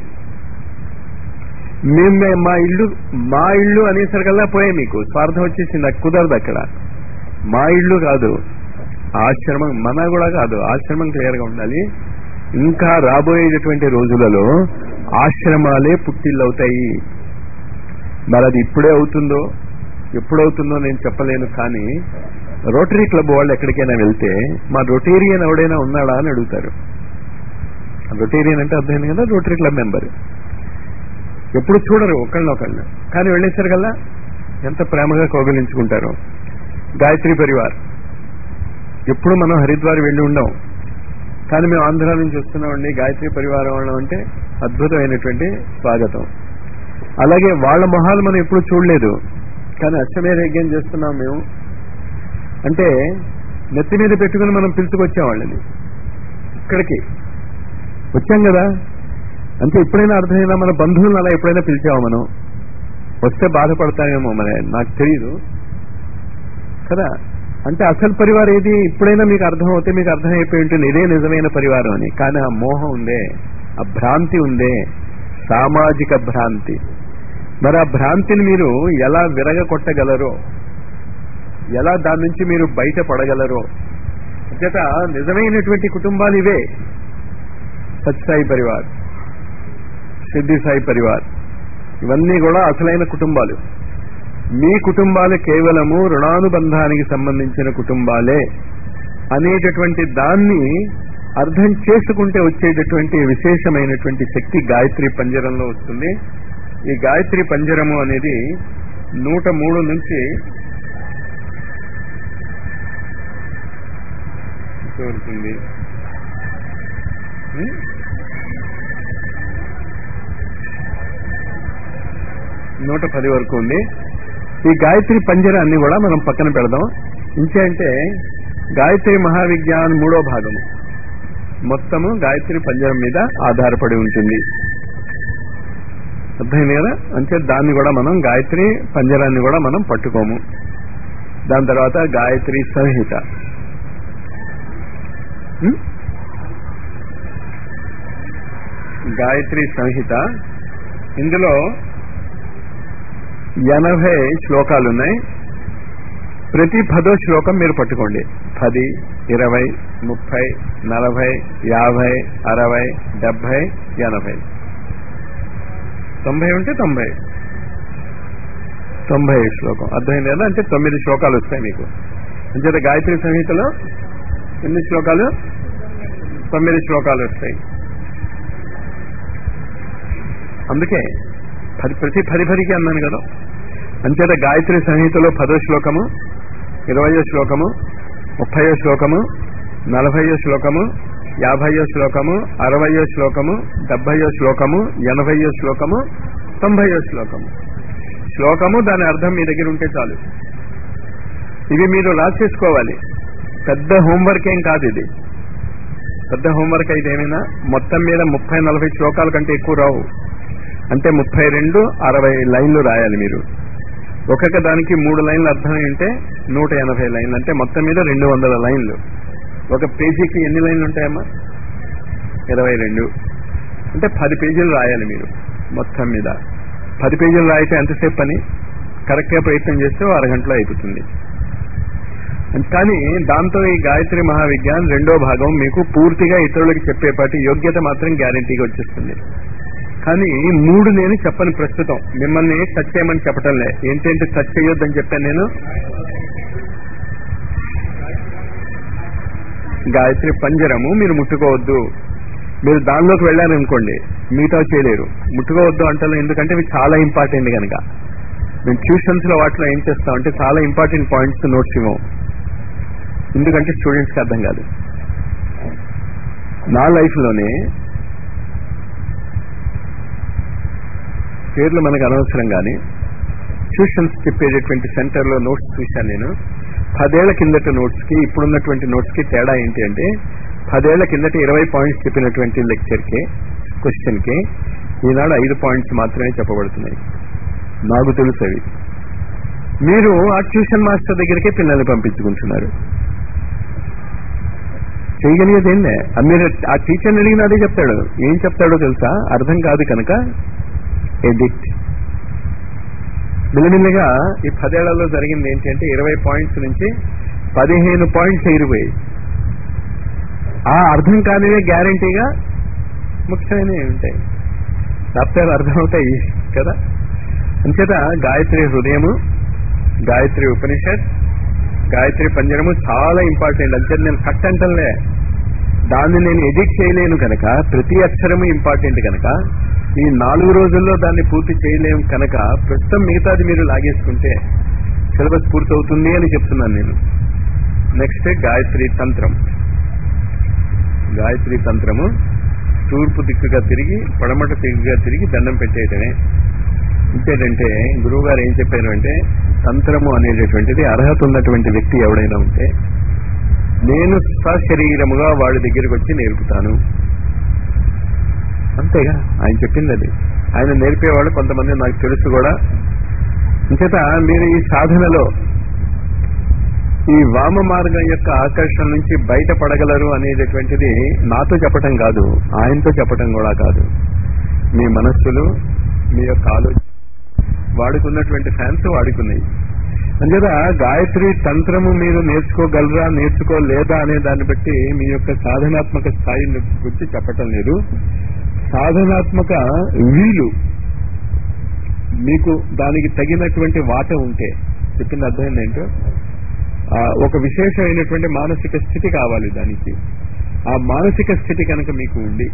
మేము మా ఇల్లు మా ఇల్లు అనేసరికల్లా పోయే మీకు స్వార్థం వచ్చేసింది నాకు కుదరదు అక్కడ మా ఇల్లు కాదు ఆశ్రమం మన కూడా కాదు ఆశ్రమం క్లియర్ గా ఉండాలి ఇంకా రాబోయేటటువంటి రోజులలో ఆశ్రమాలే పుట్టిల్లవుతాయి మరి అది ఇప్పుడే అవుతుందో ఎప్పుడవుతుందో నేను చెప్పలేను కానీ రోటరీ క్లబ్ వాళ్ళు ఎక్కడికైనా వెళ్తే మా రొటేరియన్ ఎవడైనా ఉన్నాడా అని అడుగుతారు రొటేరియన్ అంటే అర్థమైంది కదా రోటరీ క్లబ్ మెంబర్ ఎప్పుడు చూడరు ఒకళ్ళనొకళ్ళు కానీ వెళ్ళేసరికల్లా ఎంత ప్రేమగా కౌగిలించుకుంటారు గాయత్రి పరివార్ ఎప్పుడు మనం హరిద్వార్ వెళ్ళి ఉండం కానీ మేము ఆంధ్ర నుంచి వస్తున్నామండి గాయత్రి పరివారం వాళ్ళం అంటే అద్భుతమైనటువంటి స్వాగతం అలాగే వాళ్ళ మొహాలు మనం ఎప్పుడు చూడలేదు కానీ అశ్వమేధ యజ్ఞం చేస్తున్నాం మేము అంటే నెత్తి మీద పెట్టుకుని మనం పిలుచుకొచ్చాం వాళ్ళని ఇక్కడికి వచ్చాం కదా అంటే ఎప్పుడైనా అర్థమైనా మన బంధువులను అలా ఎప్పుడైనా పిలిచాము మనం వస్తే బాధపడతామేమో మరి నాకు తెలియదు కదా అంటే అసలు పరివారం ఏది ఇప్పుడైనా మీకు అర్థం అవుతే మీకు అర్థమైపోయి ఉంటుంది ఇదే నిజమైన పరివారం అని కానీ ఆ మోహం ఉందే ఆ భ్రాంతి ఉందే సామాజిక భ్రాంతి మరి ఆ భ్రాంతిని మీరు ఎలా విరగకొట్టగలరో ఎలా దాని నుంచి మీరు బయటపడగలరో చేత నిజమైనటువంటి కుటుంబాలు ఇవే సత్సాయి పరివార్ సిద్ధి సాయి పరివార్ ఇవన్నీ కూడా అసలైన కుటుంబాలు మీ కుటుంబాలు కేవలము రుణానుబంధానికి సంబంధించిన కుటుంబాలే అనేటటువంటి దాన్ని అర్థం చేసుకుంటే వచ్చేటటువంటి విశేషమైనటువంటి శక్తి గాయత్రి పంజరంలో వస్తుంది ఈ గాయత్రి పంజరము అనేది నూట మూడు నుంచి వస్తుంది నూట పది వరకు ఉంది ఈ గాయత్రి పంజరాన్ని కూడా మనం పక్కన పెడదాం ఇంకేంటే గాయత్రి మహావిజ్ఞాన్ మూడో భాగము మొత్తము గాయత్రి పంజరం మీద ఆధారపడి ఉంటుంది అర్థమైంది కదా అంటే దాన్ని కూడా మనం గాయత్రి పంజరాన్ని కూడా మనం పట్టుకోము దాని తర్వాత గాయత్రి సంహిత ఉం? గాయత్రి సంహిత ఇందులో ఎనభై శ్లోకాలు ఉన్నాయి ప్రతి పదో శ్లోకం మీరు పట్టుకోండి పది ఇరవై ముప్పై నలభై యాభై అరవై డెబ్బై ఎనభై తొంభై ఉంటే తొంభై తొంభై శ్లోకం అర్థమైంది కదా అంటే తొమ్మిది శ్లోకాలు వస్తాయి మీకు అంచేత గాయత్రి సంహితలో ఎన్ని శ్లోకాలు తొమ్మిది శ్లోకాలు వస్తాయి అందుకే పది ప్రతి పది పదికి అన్నాను కదా అంచేత గాయత్రి సంహితలో పదో శ్లోకము ఇరవయో శ్లోకము ముప్పయో శ్లోకము నలభయో శ్లోకము యాభయో శ్లోకము అరవయో శ్లోకము డెబ్బయో శ్లోకము ఎనభయో శ్లోకము తొంభయో శ్లోకము శ్లోకము దాని అర్థం మీ దగ్గర ఉంటే చాలు ఇది మీరు రాసేసుకోవాలి పెద్ద హోంవర్క్ ఏం కాదు ఇది పెద్ద హోంవర్క్ అయితే ఏమైనా మొత్తం మీద ముప్పై నలభై శ్లోకాల కంటే ఎక్కువ రావు అంటే ముప్పై రెండు అరవై లైన్లు రాయాలి మీరు ఒక్కొక్క దానికి మూడు లైన్లు అర్థం ఏంటే నూట ఎనభై లైన్లు అంటే మొత్తం మీద రెండు వందల లైన్లు ఒక పేజీకి ఎన్ని లైన్లు ఉంటాయమ్మా ఇరవై రెండు అంటే పది పేజీలు రాయాలి మీరు మొత్తం మీద పది పేజీలు రాయితే ఎంతసేపు పని కరెక్ట్గా ప్రయత్నం చేస్తే ఓ అరగంటలో అయిపోతుంది కానీ దాంతో ఈ గాయత్రి మహావిజ్ఞాన్ రెండో భాగం మీకు పూర్తిగా ఇతరులకు చెప్పేపాటి యోగ్యత మాత్రం గ్యారంటీగా వచ్చేస్తుంది కానీ ఈ మూడు నేను చెప్పను ప్రస్తుతం మిమ్మల్ని టచ్ చేయమని చెప్పటంలే ఏంటంటే టచ్ చేయొద్దని చెప్పాను నేను గాయత్రి పంజరము మీరు ముట్టుకోవద్దు మీరు దానిలోకి వెళ్ళారనుకోండి మిగతా చేయలేరు ముట్టుకోవద్దు అంటాను ఎందుకంటే ఇవి చాలా ఇంపార్టెంట్ కనుక మేము ట్యూషన్స్ లో వాటిలో ఏం చేస్తామంటే చాలా ఇంపార్టెంట్ పాయింట్స్ నోట్స్ ఇవ్వం ఎందుకంటే స్టూడెంట్స్ కి అర్థం కాదు నా లైఫ్ లోనే పేర్లు మనకు అనవసరం కానీ ట్యూషన్స్ చెప్పేటటువంటి సెంటర్ లో నోట్స్ చూశాను నేను పదేళ్ల కిందట నోట్స్ కి ఇప్పుడున్నటువంటి నోట్స్ కి తేడా ఏంటి అంటే పదేళ్ల కిందట ఇరవై పాయింట్స్ చెప్పినటువంటి లెక్చర్ కి క్వశ్చన్ కి ఈనాడు ఐదు పాయింట్స్ మాత్రమే చెప్పబడుతున్నాయి నాకు తెలుసు అవి మీరు ఆ ట్యూషన్ మాస్టర్ దగ్గరికే పిల్లల్ని పంపించుకుంటున్నారు చేయగలిగేదేందే మీరు ఆ టీచర్ని అడిగిన అదే చెప్తాడు ఏం చెప్తాడో తెలుసా అర్థం కాదు కనుక ఎడిక్ట్ మిల్లమిల్లగా ఈ పదేళ్లలో జరిగింది ఏంటంటే ఇరవై పాయింట్స్ నుంచి పదిహేను పాయింట్స్ ఎగిరిపోయాయి ఆ అర్థం కానివే గ్యారంటీగా ముఖ్యమైనవి ఉంటాయి తప్పేలు అర్థమవుతాయి కదా అంచేత గాయత్రి హృదయము గాయత్రి ఉపనిషత్ గాయత్రి పంజరము చాలా ఇంపార్టెంట్ అంతే నేను కట్ అంటలే దాన్ని నేను ఎడిట్ చేయలేను కనుక ప్రతి అక్షరము ఇంపార్టెంట్ కనుక ఈ నాలుగు రోజుల్లో దాన్ని పూర్తి చేయలేము కనుక ప్రస్తుతం మిగతాది మీరు లాగేసుకుంటే సిలబస్ పూర్తవుతుంది అని చెప్తున్నాను నేను నెక్స్ట్ గాయత్రి తంత్రం గాయత్రి తంత్రము తూర్పు దిక్కుగా తిరిగి పడమట దిక్కుగా తిరిగి దండం పెట్టేయటమే ఇంకేంటంటే గురువు గారు ఏం చెప్పారు అంటే తంత్రము అనేటటువంటిది అర్హత ఉన్నటువంటి వ్యక్తి ఎవడైనా ఉంటే నేను సశరీరముగా వాడి దగ్గరికి వచ్చి నేర్పుతాను అంతేగా ఆయన చెప్పింది అది ఆయన నేర్పేవాళ్ళు కొంతమంది నాకు తెలుసు కూడా అంచేత మీరు ఈ సాధనలో ఈ వామ మార్గం యొక్క ఆకర్షణ నుంచి బయటపడగలరు అనేటటువంటిది నాతో చెప్పటం కాదు ఆయనతో చెప్పటం కూడా కాదు మీ మనస్సులు మీ యొక్క ఆలోచన వాడుకున్నటువంటి ఫ్యాన్స్ వాడుకున్నాయి అంచేత గాయత్రి తంత్రము మీరు నేర్చుకోగలరా నేర్చుకోలేదా అనే దాన్ని బట్టి మీ యొక్క సాధనాత్మక స్థాయిని గురించి చెప్పటం లేదు సాధనాత్మక వీలు మీకు దానికి తగినటువంటి వాట ఉంటే చెప్పింది అర్థమైంది ఏంటో ఆ, ఒక విశేషమైనటువంటి మానసిక స్థితి కావాలి దానికి ఆ మానసిక స్థితి కనుక మీకు ఉండి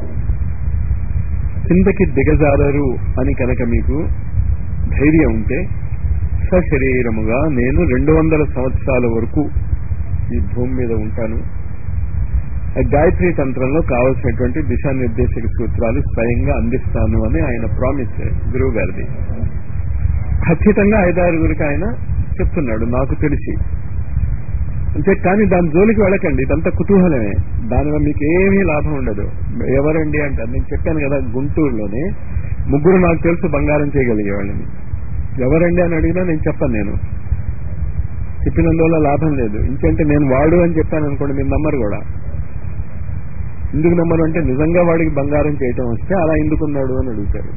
కిందకి దిగజారరు అని కనుక మీకు ధైర్యం ఉంటే సశరీరముగా నేను రెండు వందల సంవత్సరాల వరకు ఈ భూమి మీద ఉంటాను ఆ గాయత్రి తంత్రంలో కావలసినటువంటి దిశానిర్దేశక సూత్రాలు స్వయంగా అందిస్తాను అని ఆయన ప్రామిస్ గురువు గారిది ఖచ్చితంగా ఐదారుగురికి ఆయన చెప్తున్నాడు నాకు తెలిసి అంటే కానీ దాని జోలికి వెళ్ళకండి ఇదంతా కుతూహలమే దానివల్ల మీకు ఏమీ లాభం ఉండదు ఎవరండి అంటారు నేను చెప్పాను కదా గుంటూరులోనే ముగ్గురు నాకు తెలుసు బంగారం చేయగలిగే వాళ్ళని ఎవరండి అని అడిగినా నేను చెప్పను నేను చెప్పినందువల్ల లాభం లేదు ఇంకంటే నేను వాడు అని చెప్పాను అనుకోండి మీరు నమ్మరు కూడా ఎందుకు నమ్మరు అంటే నిజంగా వాడికి బంగారం చేయటం వస్తే అలా ఎందుకున్నాడు అని అడుగుతారు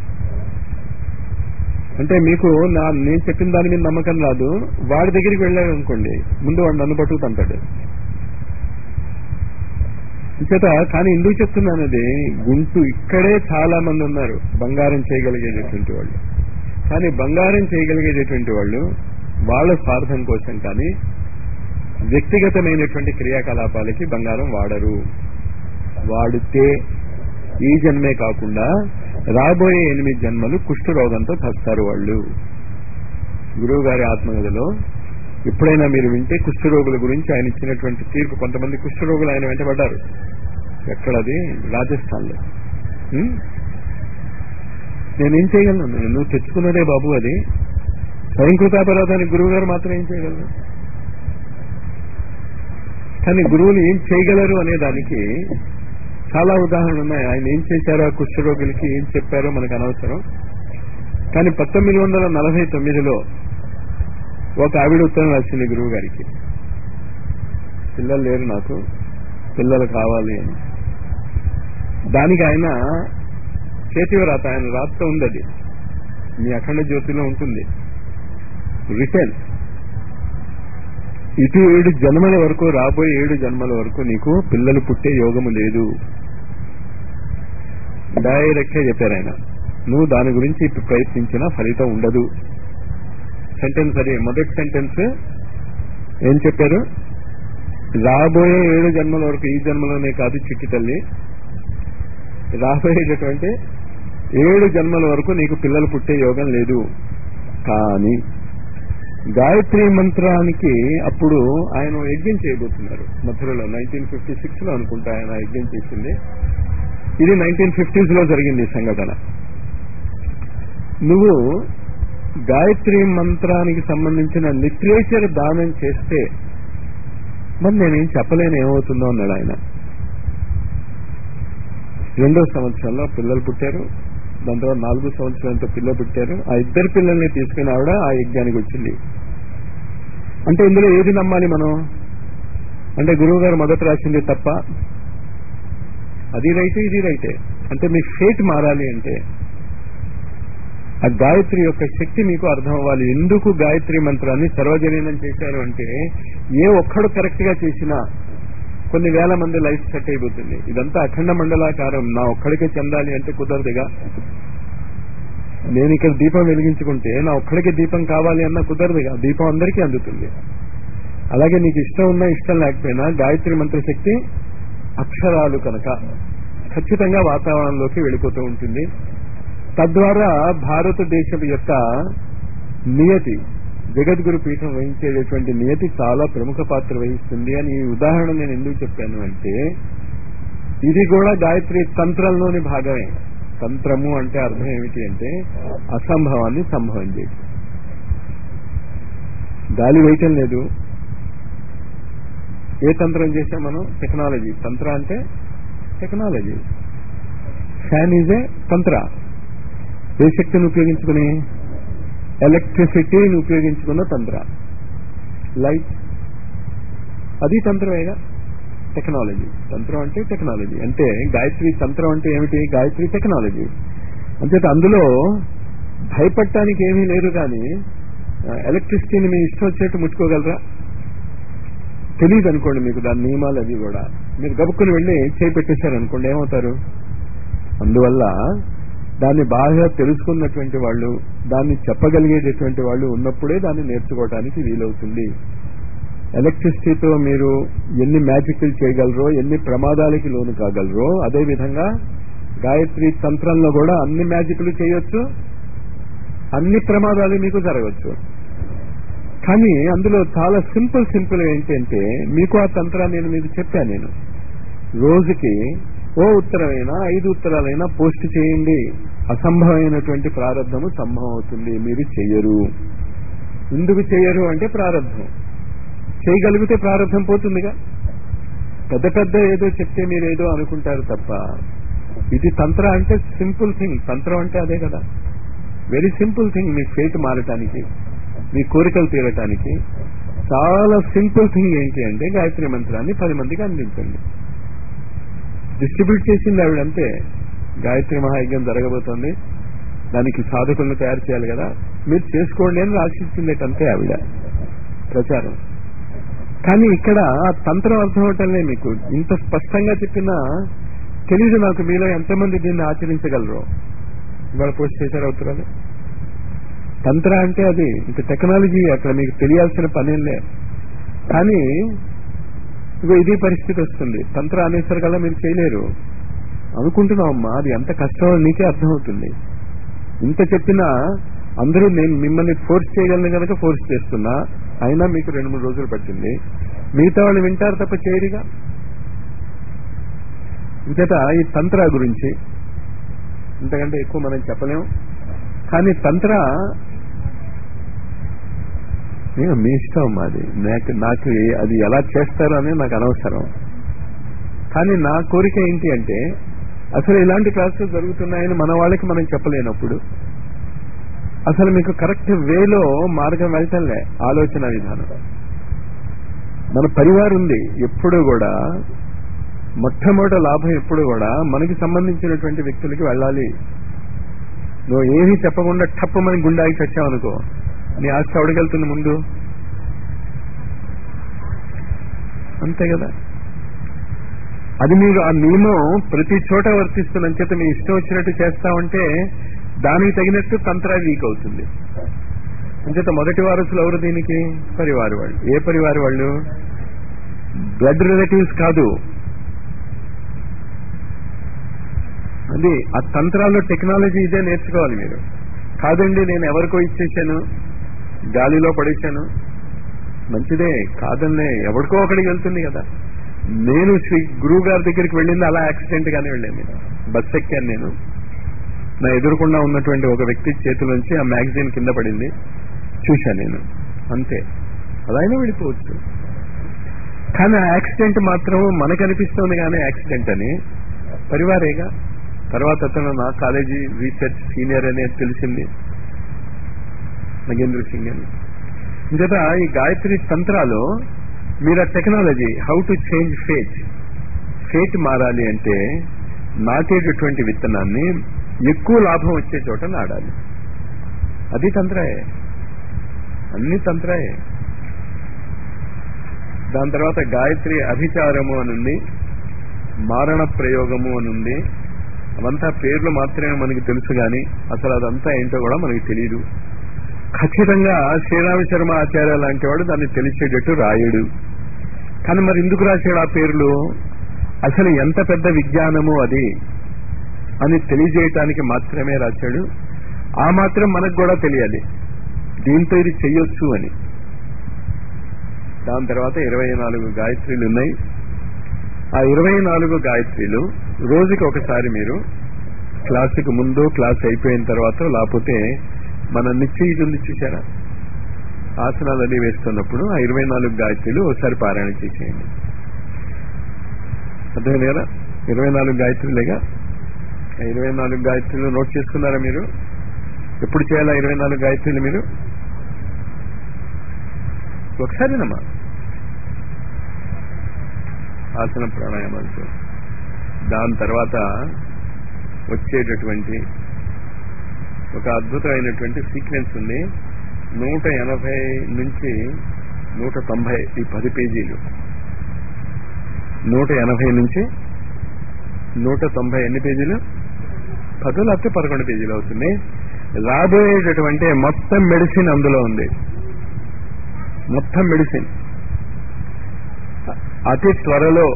అంటే మీకు నా నేను చెప్పిన దాని మీద నమ్మకం రాదు వాడి దగ్గరికి వెళ్ళాడు అనుకోండి ముందు వాడు నన్ను పట్టుకుతంటాడు చేత కానీ ఎందుకు చెప్తున్నాను అది గుంటు ఇక్కడే చాలా మంది ఉన్నారు బంగారం చేయగలిగేటటువంటి వాళ్ళు కానీ బంగారం చేయగలిగేటటువంటి వాళ్ళు వాళ్ళ స్వార్థం కోసం కానీ వ్యక్తిగతమైనటువంటి క్రియాకలాపాలకి బంగారం వాడరు వాడితే ఈ జన్మే కాకుండా రాబోయే ఎనిమిది జన్మలు కుష్ఠరోగంతో చస్తారు వాళ్ళు గురువు గారి ఆత్మగదిలో ఎప్పుడైనా మీరు వింటే కుష్ఠరోగుల గురించి ఆయన ఇచ్చినటువంటి తీర్పు కొంతమంది కుష్ఠరోగులు ఆయన వెంటబడ్డారు ఎక్కడది రాజస్థాన్లో ఉం? నేనేం చేయగలను నువ్వు తెచ్చుకున్నదే బాబు అది స్వయంకృతాపరాధానికి గురువు గారు మాత్రం ఏం చేయగలరు కానీ గురువులు ఏం చేయగలరు అనే దానికి చాలా ఉదాహరణలు ఉన్నాయి ఆయన ఏం చేశారో ఆ కుష్ఠరోగులకి ఏం చెప్పారో మనకు అనవసరం కానీ పంతొమ్మిది వందల నలభై తొమ్మిదిలో ఒక ఆవిడ ఉత్తరం రాసింది గురువు గారికి పిల్లలు లేరు నాకు పిల్లలు కావాలి అని దానికి ఆయన చేతివరాత ఆయన రాత ఉంది అది మీ అఖండ జ్యోతిలో ఉంటుంది రిటర్న్ ఇటు ఏడు జన్మల వరకు రాబోయే ఏడు జన్మల వరకు నీకు పిల్లలు పుట్టే యోగము లేదు డైరెక్ట్ గా చెప్పారు ఆయన నువ్వు దాని గురించి ఇప్పుడు ప్రయత్నించినా ఫలితం ఉండదు సెంటెన్స్ అది మొదటి సెంటెన్స్ ఏం చెప్పారు రాబోయే ఏడు జన్మల వరకు ఈ జన్మలోనే కాదు చిట్టి తల్లి రాబోయేటటువంటి ఏడు జన్మల వరకు నీకు పిల్లలు పుట్టే యోగం లేదు కానీ గాయత్రి మంత్రానికి అప్పుడు ఆయన యజ్ఞం చేయబోతున్నారు మథురలో నైన్టీన్ ఫిఫ్టీ సిక్స్ లో అనుకుంటా ఆయన యజ్ఞం చేసింది ఇది నైన్టీన్ ఫిఫ్టీస్ లో జరిగింది ఈ సంఘటన నువ్వు గాయత్రి మంత్రానికి సంబంధించిన లిటరేచర్ దానం చేస్తే మరి నేనేం చెప్పలేను ఏమవుతుందో అన్నాడు ఆయన రెండో సంవత్సరంలో పిల్లలు పుట్టారు దాని తర్వాత నాలుగో సంవత్సరంతో పిల్లలు పుట్టారు ఆ ఇద్దరు పిల్లల్ని తీసుకుని ఆవిడ ఆ యజ్ఞానికి వచ్చింది అంటే ఇందులో ఏది నమ్మాలి మనం అంటే గురువు గారు మొదట రాసింది తప్ప అది రైటే ఇది రైటే అంటే మీ ఫేట్ మారాలి అంటే ఆ గాయత్రి యొక్క శక్తి మీకు అర్థం అవ్వాలి ఎందుకు గాయత్రి మంత్రాన్ని సర్వజనీనం చేశారు అంటే ఏ ఒక్కడు కరెక్ట్ గా చేసినా కొన్ని వేల మంది లైఫ్ సెట్ అయిపోతుంది ఇదంతా అఖండ మండలాకారం నా ఒక్కడికే చెందాలి అంటే కుదరదుగా నేను ఇక్కడ దీపం వెలిగించుకుంటే నా ఒక్కడికి దీపం కావాలి అన్న కుదరదుగా దీపం అందరికీ అందుతుంది అలాగే నీకు ఇష్టం ఉన్నా ఇష్టం లేకపోయినా గాయత్రి మంత్రశక్తి అక్షరాలు కనుక ఖచ్చితంగా వాతావరణంలోకి వెళ్ళిపోతూ ఉంటుంది తద్వారా భారతదేశం యొక్క నియతి జగద్గురు పీఠం వహించేటటువంటి నియతి చాలా ప్రముఖ పాత్ర వహిస్తుంది అని ఈ ఉదాహరణ నేను ఎందుకు చెప్పాను అంటే ఇది కూడా గాయత్రి తంత్రంలోని భాగమే తంత్రము అంటే అర్థం ఏమిటి అంటే అసంభవాన్ని సంభవం చేయటం గాలి వేయటం లేదు ఏ తంత్రం చేసాం మనం టెక్నాలజీ తంత్ర అంటే టెక్నాలజీ ఫ్యాన్ ఈజ్ ఏ తంత్ర ఏ శక్తిని ఉపయోగించుకుని ఎలక్ట్రిసిటీని ఉపయోగించుకున్న తంత్ర లైట్ అది తంత్రమేగా టెక్నాలజీ తంత్రం అంటే టెక్నాలజీ అంటే గాయత్రి తంత్రం అంటే ఏమిటి గాయత్రి టెక్నాలజీ అంచేత అందులో భయపడటానికి ఏమీ లేదు కానీ ఎలక్ట్రిసిటీని మీ ఇష్టం వచ్చేట్టు ముట్టుకోగలరా తెలియదు అనుకోండి మీకు దాని నియమాలు అవి కూడా మీరు గబుక్కుని వెళ్ళి చేయి పెట్టేశారనుకోండి ఏమవుతారు అందువల్ల దాన్ని బాగా తెలుసుకున్నటువంటి వాళ్ళు దాన్ని చెప్పగలిగేటటువంటి వాళ్ళు ఉన్నప్పుడే దాన్ని నేర్చుకోవడానికి వీలవుతుంది ఎలక్ట్రిసిటీతో మీరు ఎన్ని మ్యాజిక్లు చేయగలరో ఎన్ని ప్రమాదాలకి లోను కాగలరో అదేవిధంగా గాయత్రి తంత్రంలో కూడా అన్ని మ్యాజిక్లు చేయొచ్చు అన్ని ప్రమాదాలు మీకు జరగవచ్చు కానీ అందులో చాలా సింపుల్ సింపుల్ ఏంటంటే మీకు ఆ తంత్రాన్ని నేను మీకు చెప్పాను నేను రోజుకి ఓ ఉత్తరమైనా ఐదు ఉత్తరాలైనా పోస్ట్ చేయండి అసంభవమైనటువంటి ప్రారంభము సంభవం అవుతుంది మీరు చెయ్యరు ఎందుకు చెయ్యరు అంటే ప్రారంభం చేయగలిగితే ప్రారంభం పోతుందిగా పెద్ద పెద్ద ఏదో చెప్తే మీరు ఏదో అనుకుంటారు తప్ప ఇది తంత్ర అంటే సింపుల్ థింగ్ తంత్రం అంటే అదే కదా వెరీ సింపుల్ థింగ్ మీ ఫేట్ మారటానికి మీ కోరికలు తీరటానికి చాలా సింపుల్ థింగ్ ఏంటి అంటే గాయత్రి మంత్రాన్ని పది మందికి అందించండి డిస్ట్రిబ్యూట్ చేసింది ఆవిడంతే గాయత్రి మహాయజ్ఞం జరగబోతోంది దానికి సాధకులను తయారు చేయాలి కదా మీరు చేసుకోండి అని రాసిచ్చిందేటంతే ఆవిడ ప్రచారం కానీ ఇక్కడ తంత్రం అర్థం అవటంలే మీకు ఇంత స్పష్టంగా చెప్పినా తెలీదు నాకు మీలో ఎంతమంది దీన్ని ఆచరించగలరు ఇవాళ పోస్ట్ చేశారు అవుతున్నారు తంత్ర అంటే అది ఇంత టెక్నాలజీ అక్కడ మీకు తెలియాల్సిన పనేలే కానీ ఇగో ఇది పరిస్థితి వస్తుంది తంత్ర అనేసరికల్లా మీరు చేయలేరు అనుకుంటున్నామమ్మా అది ఎంత కష్టమో నీకే అర్థమవుతుంది ఇంత చెప్పినా అందరూ నేను మిమ్మల్ని ఫోర్స్ చేయగలను కనుక ఫోర్స్ చేస్తున్నా అయినా మీకు రెండు మూడు రోజులు పట్టింది మిగతా వాళ్ళు వింటారు తప్ప చేయరుగా ఇంతట ఈ తంత్ర గురించి ఇంతకంటే ఎక్కువ మనం చెప్పలేం కానీ తంత్ర నేను మీ ఇష్టం అది నాకు నాకు ఏ- అది ఎలా చేస్తారో అనేది నాకు అనవసరం కానీ నా కోరిక ఏంటి అంటే అసలు ఇలాంటి క్లాసులు జరుగుతున్నాయని మన వాళ్ళకి మనం చెప్పలేనప్పుడు అసలు మీకు కరెక్ట్ వేలో మార్గం వెళ్ళటంలే ఆలోచన విధానం మన పరివారం ఉంది ఎప్పుడు కూడా మొట్టమొదటి లాభం ఎప్పుడు కూడా మనకి సంబంధించినటువంటి వ్యక్తులకి వెళ్ళాలి నువ్వు ఏమీ చెప్పకుండా టప్పు మన గుండాకి చచ్చావనుకో నీ ఆస్తి అవడగలుగుతుంది ముందు అంతే కదా అది మీరు ఆ నియమం ప్రతి చోట వర్తిస్తున్న చేత మీ ఇష్టం వచ్చినట్టు చేస్తామంటే దానికి తగినట్టు తంత్ర వీక్ అవుతుంది అంచేత మొదటి వారసులు ఎవరు దీనికి పరివారు వాళ్ళు ఏ పరివారు వాళ్ళు బ్లడ్ రిలేటివ్స్ కాదు అది ఆ తంత్రాల్లో టెక్నాలజీ ఇదే నేర్చుకోవాలి మీరు కాదండి నేను ఎవరికో ఇచ్చేసాను గాలిలో పడేశాను మంచిదే కాదన్నే ఎవరికో ఒకడికి వెళ్తుంది కదా నేను శ్రీ గురువు గారి దగ్గరికి వెళ్ళింది అలా యాక్సిడెంట్ గానే వెళ్ళాను నేను బస్ ఎక్కాను నేను నా ఎదురుకుండా ఉన్నటువంటి ఒక వ్యక్తి చేతిలోంచి ఆ మ్యాగజైన్ కింద పడింది చూశాను నేను అంతే అలా అయినా వెళ్ళిపోవచ్చు కానీ ఆ యాక్సిడెంట్ మాత్రం మనకు అనిపిస్తుంది కానీ యాక్సిడెంట్ అని పరివారేగా తర్వాత అతను నా కాలేజీ రీసెర్చ్ సీనియర్ అనేది తెలిసింది నగేంద్ర సింగ్ అని ఇంకట ఈ గాయత్రి తంత్రాలు మీరు ఆ technology how to change fate fate మారాలి అంటే నాటేటటువంటి విత్తనాన్ని ఎక్కువ లాభం వచ్చే చోట నాడాలి అది తంత్రాయే అన్ని తంత్రాయే దాని తర్వాత గాయత్రి అభిచారము అనుంది మారణ ప్రయోగము అనుంది అవంతా పేర్లు మాత్రమే మనకి తెలుసు గాని అసలు అదంతా ఏంటో కూడా మనకి తెలియదు ఖచ్చితంగా శ్రీరామ శర్మ ఆచార్య లాంటి వాడు దాన్ని తెలిసేటట్టు రాయడు కానీ మరి ఎందుకు రాశాడు ఆ పేర్లు అసలు ఎంత పెద్ద విజ్ఞానము అది అని తెలియజేయటానికి మాత్రమే రాశాడు ఆ మాత్రం మనకు కూడా తెలియాలి దీంతో ఇది చెయ్యొచ్చు అని దాని తర్వాత ఇరవై నాలుగు గాయత్రీలు ఉన్నాయి ఆ ఇరవై నాలుగు గాయత్రీలు రోజుకి ఒకసారి మీరు క్లాసుకి ముందు క్లాస్ అయిపోయిన తర్వాత లేకపోతే మన నిత్య ఇది ఉంది చూసారా ఆసనాలు అన్ని వేస్తున్నప్పుడు ఆ ఇరవై నాలుగు గాయత్రీలు ఒకసారి పారాయణ చేసేయండి అర్థమైంది కదా ఇరవై నాలుగు గాయత్రులేగా ఆ ఇరవై నాలుగు గాయత్రులు నోట్ చేసుకున్నారా మీరు ఎప్పుడు చేయాలా ఇరవై నాలుగు గాయత్రులు మీరు ఒకసారినమ్మా ఆసన ప్రాణాయామాలతో దాని తర్వాత వచ్చేటటువంటి ఒక అద్భుతమైనటువంటి సీక్వెన్స్ ఉంది నూట ఎనభై నుంచి నూట తొంభై ఈ పది పేజీలు నూట ఎనభై నుంచి నూట తొంభై ఎన్ని పేజీలు పదో లేకపోతే పదకొండు పేజీలు అవుతుంది రాబోయేటటువంటి మొత్తం మెడిసిన్ అందులో ఉంది మొత్తం మెడిసిన్ అతి త్వరలో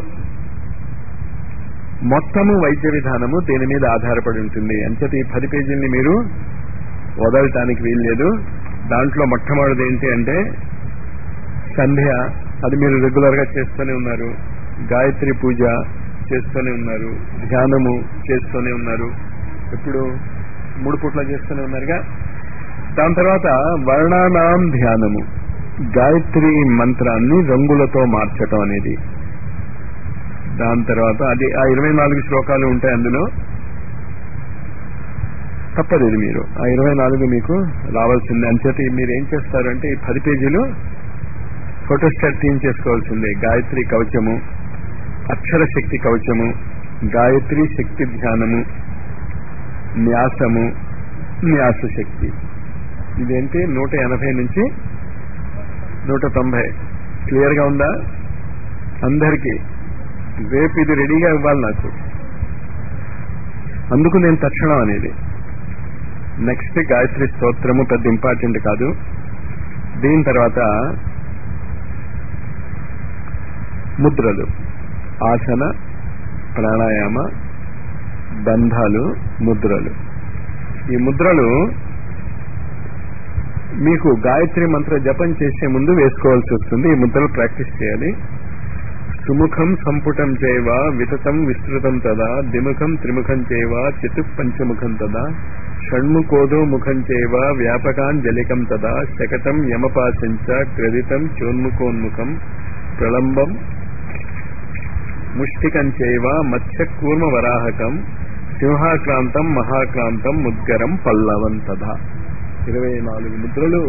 మొత్తము వైద్య విధానము దీని మీద ఆధారపడి ఉంటుంది అంచేత ఈ పది పేజీల్ని మీరు వదలటానికి వీల్లేదు దాంట్లో మొట్టమొదటిది ఏంటి అంటే సంధ్య అది మీరు రెగ్యులర్ గా చేస్తూనే ఉన్నారు గాయత్రి పూజ చేస్తూనే ఉన్నారు ధ్యానము చేస్తూనే ఉన్నారు ఇప్పుడు మూడు పూట్ల చేస్తూనే ఉన్నారుగా దాని తర్వాత వర్ణానాం ధ్యానము గాయత్రి మంత్రాన్ని రంగులతో మార్చటం అనేది దాని తర్వాత అది ఆ ఇరవై నాలుగు శ్లోకాలు ఉంటాయి అందులో తప్పదు ఇది మీరు ఆ ఇరవై నాలుగు మీకు రావాల్సిందే అంచేత మీరు ఏం చేస్తారంటే ఈ పది పేజీలు ఫోటోస్టాట్ థీమ్ చేసుకోవాల్సిందే గాయత్రి కవచము అక్షర శక్తి కవచము గాయత్రి శక్తి ధ్యానము న్యాసము న్యాస శక్తి ఇదేంటి నూట ఎనభై నుంచి నూట తొంభై క్లియర్ గా ఉందా అందరికీ రేపు ఇది రెడీగా ఇవ్వాలి నాకు అందుకు నేను తక్షణం అనేది నెక్స్ట్ గాయత్రి స్తోత్రము పెద్ద ఇంపార్టెంట్ కాదు దీని తర్వాత ముద్రలు ఆసన ప్రాణాయామ బంధాలు ముద్రలు ఈ ముద్రలు మీకు గాయత్రి మంత్ర జపం చేసే ముందు వేసుకోవాల్సి వస్తుంది ఈ ముద్రలు ప్రాక్టీస్ చేయాలి సుముఖం సంపుటం చేయవ వితతం విస్తృతం తదా ద్విముఖం త్రిముఖం చేయవ చతు పంచముఖం తదా షణ్ముఖోదో ముఖం చేయవ వ్యాపకాంజలికం తదా శకటం యమపాశంచ క్రదితం చోన్ముఖోన్ముఖం ప్రళంబం ముష్టికం చేయవ మత్స్య కూర్మ వరాహకం సింహాక్రాంతం మహాక్రాంతం ముద్గరం పల్లవం తథా ఇరవై నాలుగు ముద్రలు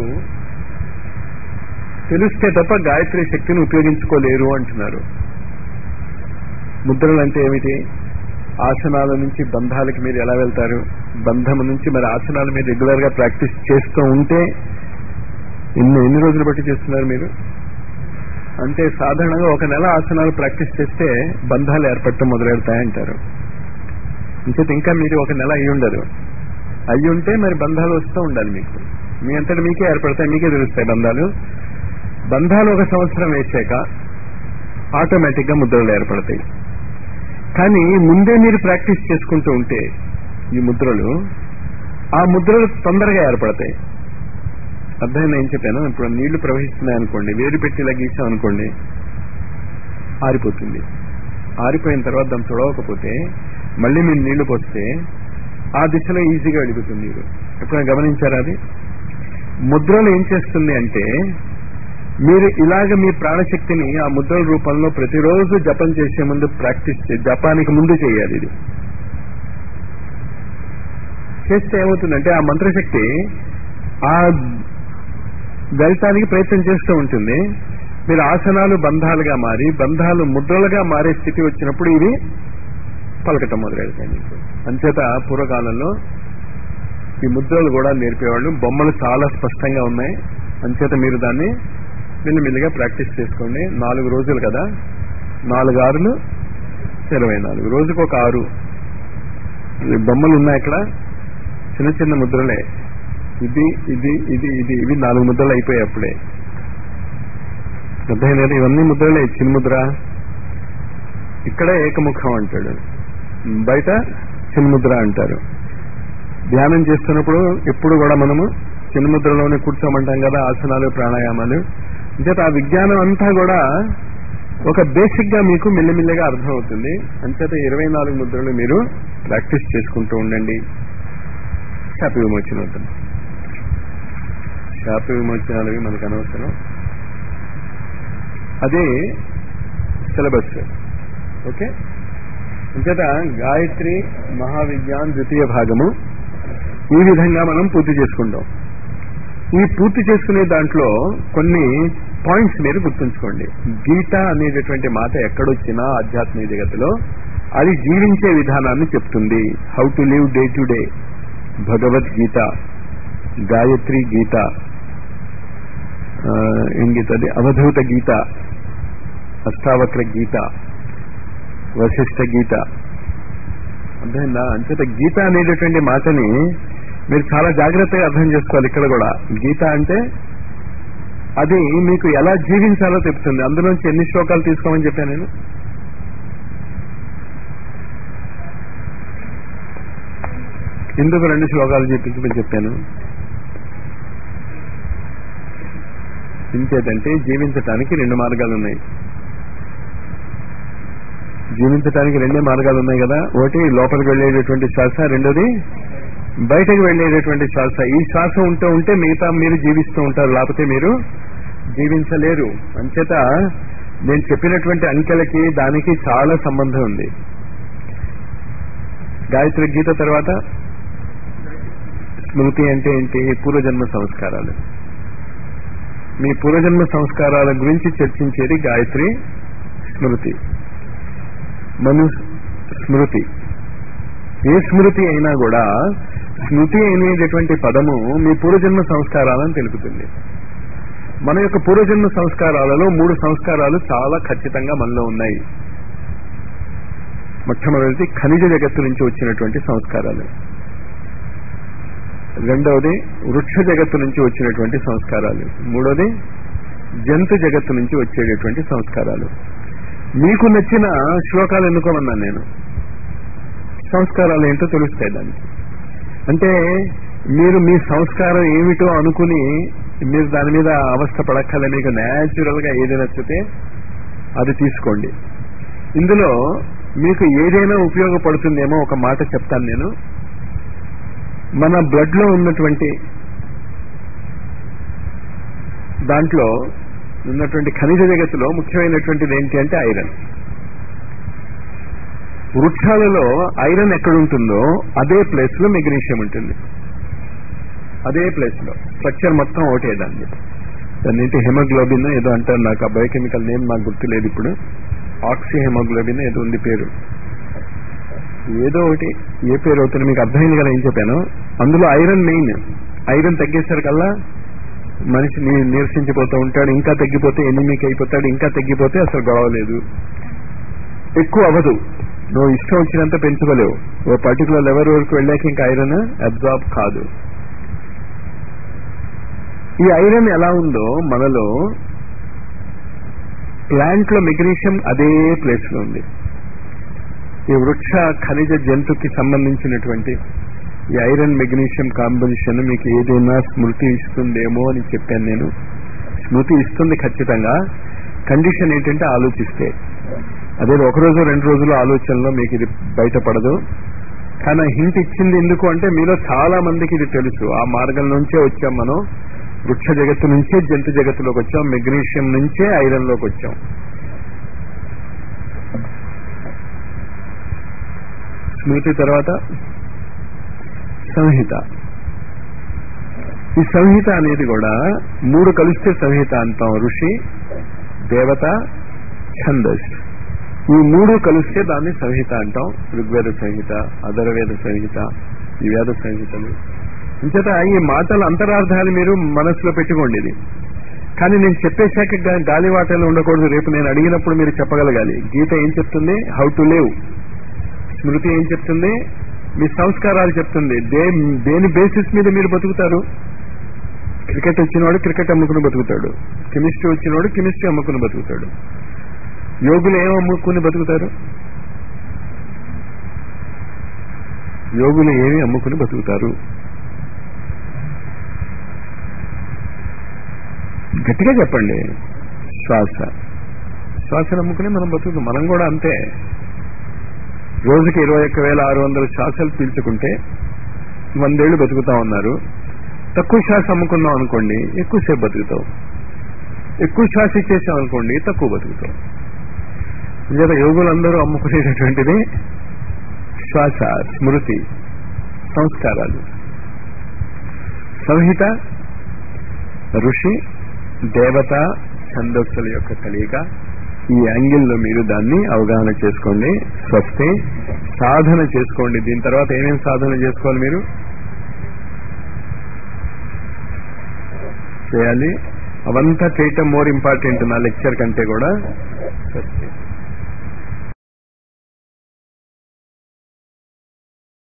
తెలిస్తే తప్ప గాయత్రి శక్తిని ఉపయోగించుకోలేరు అంటున్నారు ముద్రలు అంటే ఏమిటి ఆసనాల నుంచి బంధాలకి మీరు ఎలా వెళ్తారు బంధం నుంచి మరి ఆసనాల మీద రెగ్యులర్ గా ప్రాక్టీస్ చేస్తూ ఉంటే ఎన్ని ఎన్ని రోజులు బట్టి చేస్తున్నారు మీరు అంటే సాధారణంగా ఒక నెల ఆసనాలు ప్రాక్టీస్ చేస్తే బంధాలు ఏర్పడటం మొదలెడతాయంటారు ఇంకేత ఇంకా మీరు ఒక నెల అయి ఉండరు అయి ఉంటే మరి బంధాలు వస్తూ ఉండాలి మీకు మీ అంతటి మీకే ఏర్పడతాయి మీకే తెలుస్తాయి బంధాలు బంధాలు ఒక సంవత్సరం వేసాక ఆటోమేటిక్ గా ముద్రలు ఏర్పడతాయి కానీ ముందే మీరు ప్రాక్టీస్ చేసుకుంటూ ఉంటే ఈ ముద్రలు ఆ ముద్రలు తొందరగా ఏర్పడతాయి అర్థమైంది ఏం చెప్పాను ఇప్పుడు నీళ్లు ప్రవహిస్తున్నాయి అనుకోండి వేరు పెట్టి ఇలా గీసాం అనుకోండి ఆరిపోతుంది ఆరిపోయిన తర్వాత దాన్ని తుడవకపోతే మళ్ళీ మీరు నీళ్లు పోస్తే ఆ దిశలో ఈజీగా అడుగుతుంది నీరు ఎప్పుడైనా గమనించారా అది ముద్రలు ఏం చేస్తుంది అంటే మీరు ఇలాగ మీ ప్రాణశక్తిని ఆ ముద్రల రూపంలో ప్రతిరోజు జపం చేసే ముందు ప్రాక్టీస్ చే జపానికి ముందు చేయాలి ఇది చేస్తే ఏమవుతుందంటే ఆ మంత్రశక్తి ఆ వెళ్ళటానికి ప్రయత్నం చేస్తూ ఉంటుంది మీరు ఆసనాలు బంధాలుగా మారి బంధాలు ముద్రలుగా మారే స్థితి వచ్చినప్పుడు ఇవి పలకటం మొదలెడతాయి మీకు అంచేత పూర్వకాలంలో ఈ ముద్రలు కూడా నేర్పేవాళ్ళు బొమ్మలు చాలా స్పష్టంగా ఉన్నాయి అంచేత మీరు దాన్ని మెల్లిమెల్లిగా ప్రాక్టీస్ చేసుకోండి నాలుగు రోజులు కదా నాలుగు ఆరులు ఇరవై నాలుగు రోజుకు ఒక ఆరు ఈ బొమ్మలు ఉన్నాయి ఇక్కడ చిన్న చిన్న ముద్రలే ఇది ఇది ఇది ఇది ఇవి నాలుగు ముద్రలు అయిపోయాయి అప్పుడే అర్థమైనది ఇవన్నీ ముద్రలే చిన్న ముద్ర ఇక్కడే ఏకముఖం అంటాడు బయట చిన్ముద్ర అంటారు ధ్యానం చేస్తున్నప్పుడు ఎప్పుడు కూడా మనము చిన్ముద్రలోనే కూర్చోమంటాం కదా ఆసనాలు ప్రాణాయామాలు అంచేత ఆ విజ్ఞానం అంతా కూడా ఒక బేసిక్ గా మీకు మెల్లిమెల్లిగా అర్థమవుతుంది అంచేత ఇరవై నాలుగు ముద్రలు మీరు ప్రాక్టీస్ చేసుకుంటూ ఉండండి శాప విమోచన అవుతుంది శాప విమోచనాలవి మనకు అనవసరం అదే సిలబస్ ఓకే అంచేత గాయత్రి మహావిజ్ఞాన్ ద్వితీయ భాగము ఈ విధంగా మనం పూర్తి చేసుకుంటాం ఈ పూర్తి చేసుకునే దాంట్లో కొన్ని పాయింట్స్ మీరు గుర్తుంచుకోండి గీత అనేటటువంటి మాట ఎక్కడొచ్చినా ఆధ్యాత్మిక జగత్తులో అది జీవించే విధానాన్ని చెప్తుంది how to live day to day Bhagavadgita Gayatri Gita ఏం గీత అది అవధూత గీత అష్టావక్ర గీత వశిష్ఠ గీత అర్థమైందా అంచేత గీత అనేటటువంటి మాటని మీరు చాలా జాగ్రత్తగా అర్థం చేసుకోవాలి ఇక్కడ కూడా గీత అంటే అది మీకు ఎలా జీవించాలో చెప్తుంది అందులోంచి ఎన్ని శ్లోకాలు తీసుకోమని చెప్పాను నేను ఎందుకు రెండు శ్లోకాలు చెప్పించమని చెప్పాను ఇంకేదంటే జీవించటానికి రెండు మార్గాలు ఉన్నాయి జీవించటానికి రెండే మార్గాలు ఉన్నాయి కదా ఒకటి లోపలికి వెళ్ళేటటువంటి శ్వాస రెండోది బయటకు వెళ్ళేటటువంటి శ్వాస ఈ శ్వాస ఉంటూ ఉంటే మిగతా మీరు జీవిస్తూ ఉంటారు లేకపోతే మీరు జీవించలేరు అంచేత నేను చెప్పినటువంటి అంకెలకి దానికి చాలా సంబంధం ఉంది గాయత్రి గీత తర్వాత స్మృతి అంటే ఏంటి పూర్వజన్మ సంస్కారాలు మీ పూర్వజన్మ సంస్కారాల గురించి చర్చించేది గాయత్రి స్మృతి మను స్మృతి ఏ స్మృతి అయినా కూడా స్మృతి అనేటటువంటి పదము మీ పూర్వజన్మ సంస్కారాలను తెలుపుతుంది మన యొక్క పూర్వజన్మ సంస్కారాలలో మూడు సంస్కారాలు చాలా ఖచ్చితంగా మనలో ఉన్నాయి మొట్టమొదటిది ఖనిజ జగత్తు నుంచి వచ్చినటువంటి సంస్కారాలు రెండవది వృక్ష జగత్తు నుంచి వచ్చినటువంటి సంస్కారాలు మూడవది జంతు జగత్తు నుంచి వచ్చేటటువంటి సంస్కారాలు మీకు నచ్చిన శ్లోకాలు ఎన్నుకోమన్నాను నేను సంస్కారాలు ఏంటో తెలుస్తాయి దానికి అంటే మీరు మీ సంస్కారం ఏమిటో అనుకుని మీరు దాని మీద అవస్థ పడక్కల మీకు న్యాచురల్ గా ఏది నచ్చితే అది తీసుకోండి ఇందులో మీకు ఏదైనా ఉపయోగపడుతుందేమో ఒక మాట చెప్తాను నేను మన బ్లడ్ లో ఉన్నటువంటి దాంట్లో ఉన్నటువంటి ఖనిజ జగత్తులో ముఖ్యమైనటువంటిది ఏంటి అంటే ఐరన్ వృక్షాలలో ఐరన్ ఎక్కడ ఉంటుందో అదే ప్లేస్ లో మెగ్నీషియం ఉంటుంది అదే ప్లేస్ లో స్ట్రక్చర్ మొత్తం ఒకటే దాన్ని దాన్ని ఏంటి హెమోగ్లోబిన్ ఏదో అంటారు నాకు ఆ బయోకెమికల్ నేమ్ నాకు గుర్తులేదు ఇప్పుడు ఆక్సి హెమోగ్లోబిన్ ఏదో ఉంది పేరు ఏదో ఒకటి ఏ పేరు అవుతుంది మీకు అర్థమైంది కదా ఏం చెప్పాను అందులో ఐరన్ మెయిన్ ఐరన్ తగ్గేసరికల్లా మనిషి నీ- నీరసించిపోతూ ఉంటాడు ఇంకా తగ్గిపోతే ఎనిమిక్ అయిపోతాడు ఇంకా తగ్గిపోతే అసలు గొడవ లేదు ఎక్కువ అవ్వదు నువ్వు ఇష్టం వచ్చినంత పెంచుకోలేవు ఓ పర్టికులర్ లెవెల్ వరకు వెళ్ళాక ఇంకా ఐరన్ అబ్జార్బ్ కాదు ఈ ఐరన్ ఎలా ఉందో మనలో ప్లాంట్ లో మెగ్నీషియం అదే ప్లేస్ లో ఉంది ఈ వృక్ష ఖనిజ జంతుకి సంబంధించినటువంటి ఈ ఐరన్ మెగ్నీషియం కాంబినేషన్ మీకు ఏదైనా స్మృతి ఇస్తుందేమో అని చెప్పాను నేను స్మృతి ఇస్తుంది ఖచ్చితంగా కండిషన్ ఏంటంటే ఆలోచిస్తే అదే ఒక రోజు రెండు రోజుల ఆలోచనలో మీకు ఇది బయటపడదు కానీ హింట్ ఇచ్చింది ఎందుకు అంటే మీలో చాలా మందికి ఇది తెలుసు ఆ మార్గం నుంచే వచ్చాం మనం వృక్ష జగత్తు నుంచే జంతు జగత్తులోకి వచ్చాం మెగ్నీషియం నుంచే ఐరన్ లోకి వచ్చాం స్మృతి తర్వాత సంహిత ఈ సంహిత అనేది కూడా మూడు కలిస్తే సంహిత అంటాం ఋషి దేవత ఛందస్ ఈ మూడు కలిస్తే దాన్ని సంహిత అంటాం ఋగ్వేద సంహిత అధర్వేద సంహిత ఈ వేద సంహితలు ఇంచేత ఈ మాటల అంతరార్థాలు మీరు మనసులో పెట్టుకోండి ఇది కానీ నేను చెప్పేశాక గా- గాలివాటలు ఉండకూడదు రేపు నేను అడిగినప్పుడు మీరు చెప్పగలగాలి గీత ఏం చెప్తుంది హౌ టు లివ్ స్మృతి ఏం చెప్తుంది మీ సంస్కారాలు చెప్తుంది దే దేని బేసిస్ మీద మీరు బతుకుతారు క్రికెట్ వచ్చినవాడు క్రికెట్ అమ్ముకుని బతుకుతాడు కెమిస్ట్రీ వచ్చినవాడు కెమిస్ట్రీ అమ్ముకుని బతుకుతాడు యోగులు ఏం అమ్ముకుని బతుకుతారు యోగులు ఏమి అమ్ముకుని బతుకుతారు గట్టిగా చెప్పండి శ్వాస శ్వాసను అమ్ముకుని మనం బతుకుతాం మనం కూడా అంతే రోజుకి ఇరవై ఒక్క వేల ఆరు వందల శ్వాసలు పీల్చుకుంటే వందేళ్లు బతుకుతా ఉన్నారు తక్కువ శ్వాస అమ్ముకున్నాం అనుకోండి ఎక్కువసేపు బతుకుతావు ఎక్కువ శ్వాస ఇచ్చేసాం అనుకోండి తక్కువ బతుకుతావు ఇంకేత యోగులందరూ అమ్ముకునేటటువంటిది శ్వాస స్మృతి సంస్కారాలు సంహిత ఋషి దేవత ఛందస్సుల యొక్క కలయిక ఈ యాంగిల్లో మీరు దాన్ని అవగాహన చేసుకోండి స్వస్తి సాధన చేసుకోండి దీని తర్వాత ఏమేమి సాధన చేసుకోవాలి మీరు చేయాలి అవంతా చేయటం మోర్ ఇంపార్టెంట్ నా లెక్చర్ కంటే కూడా స్వస్తి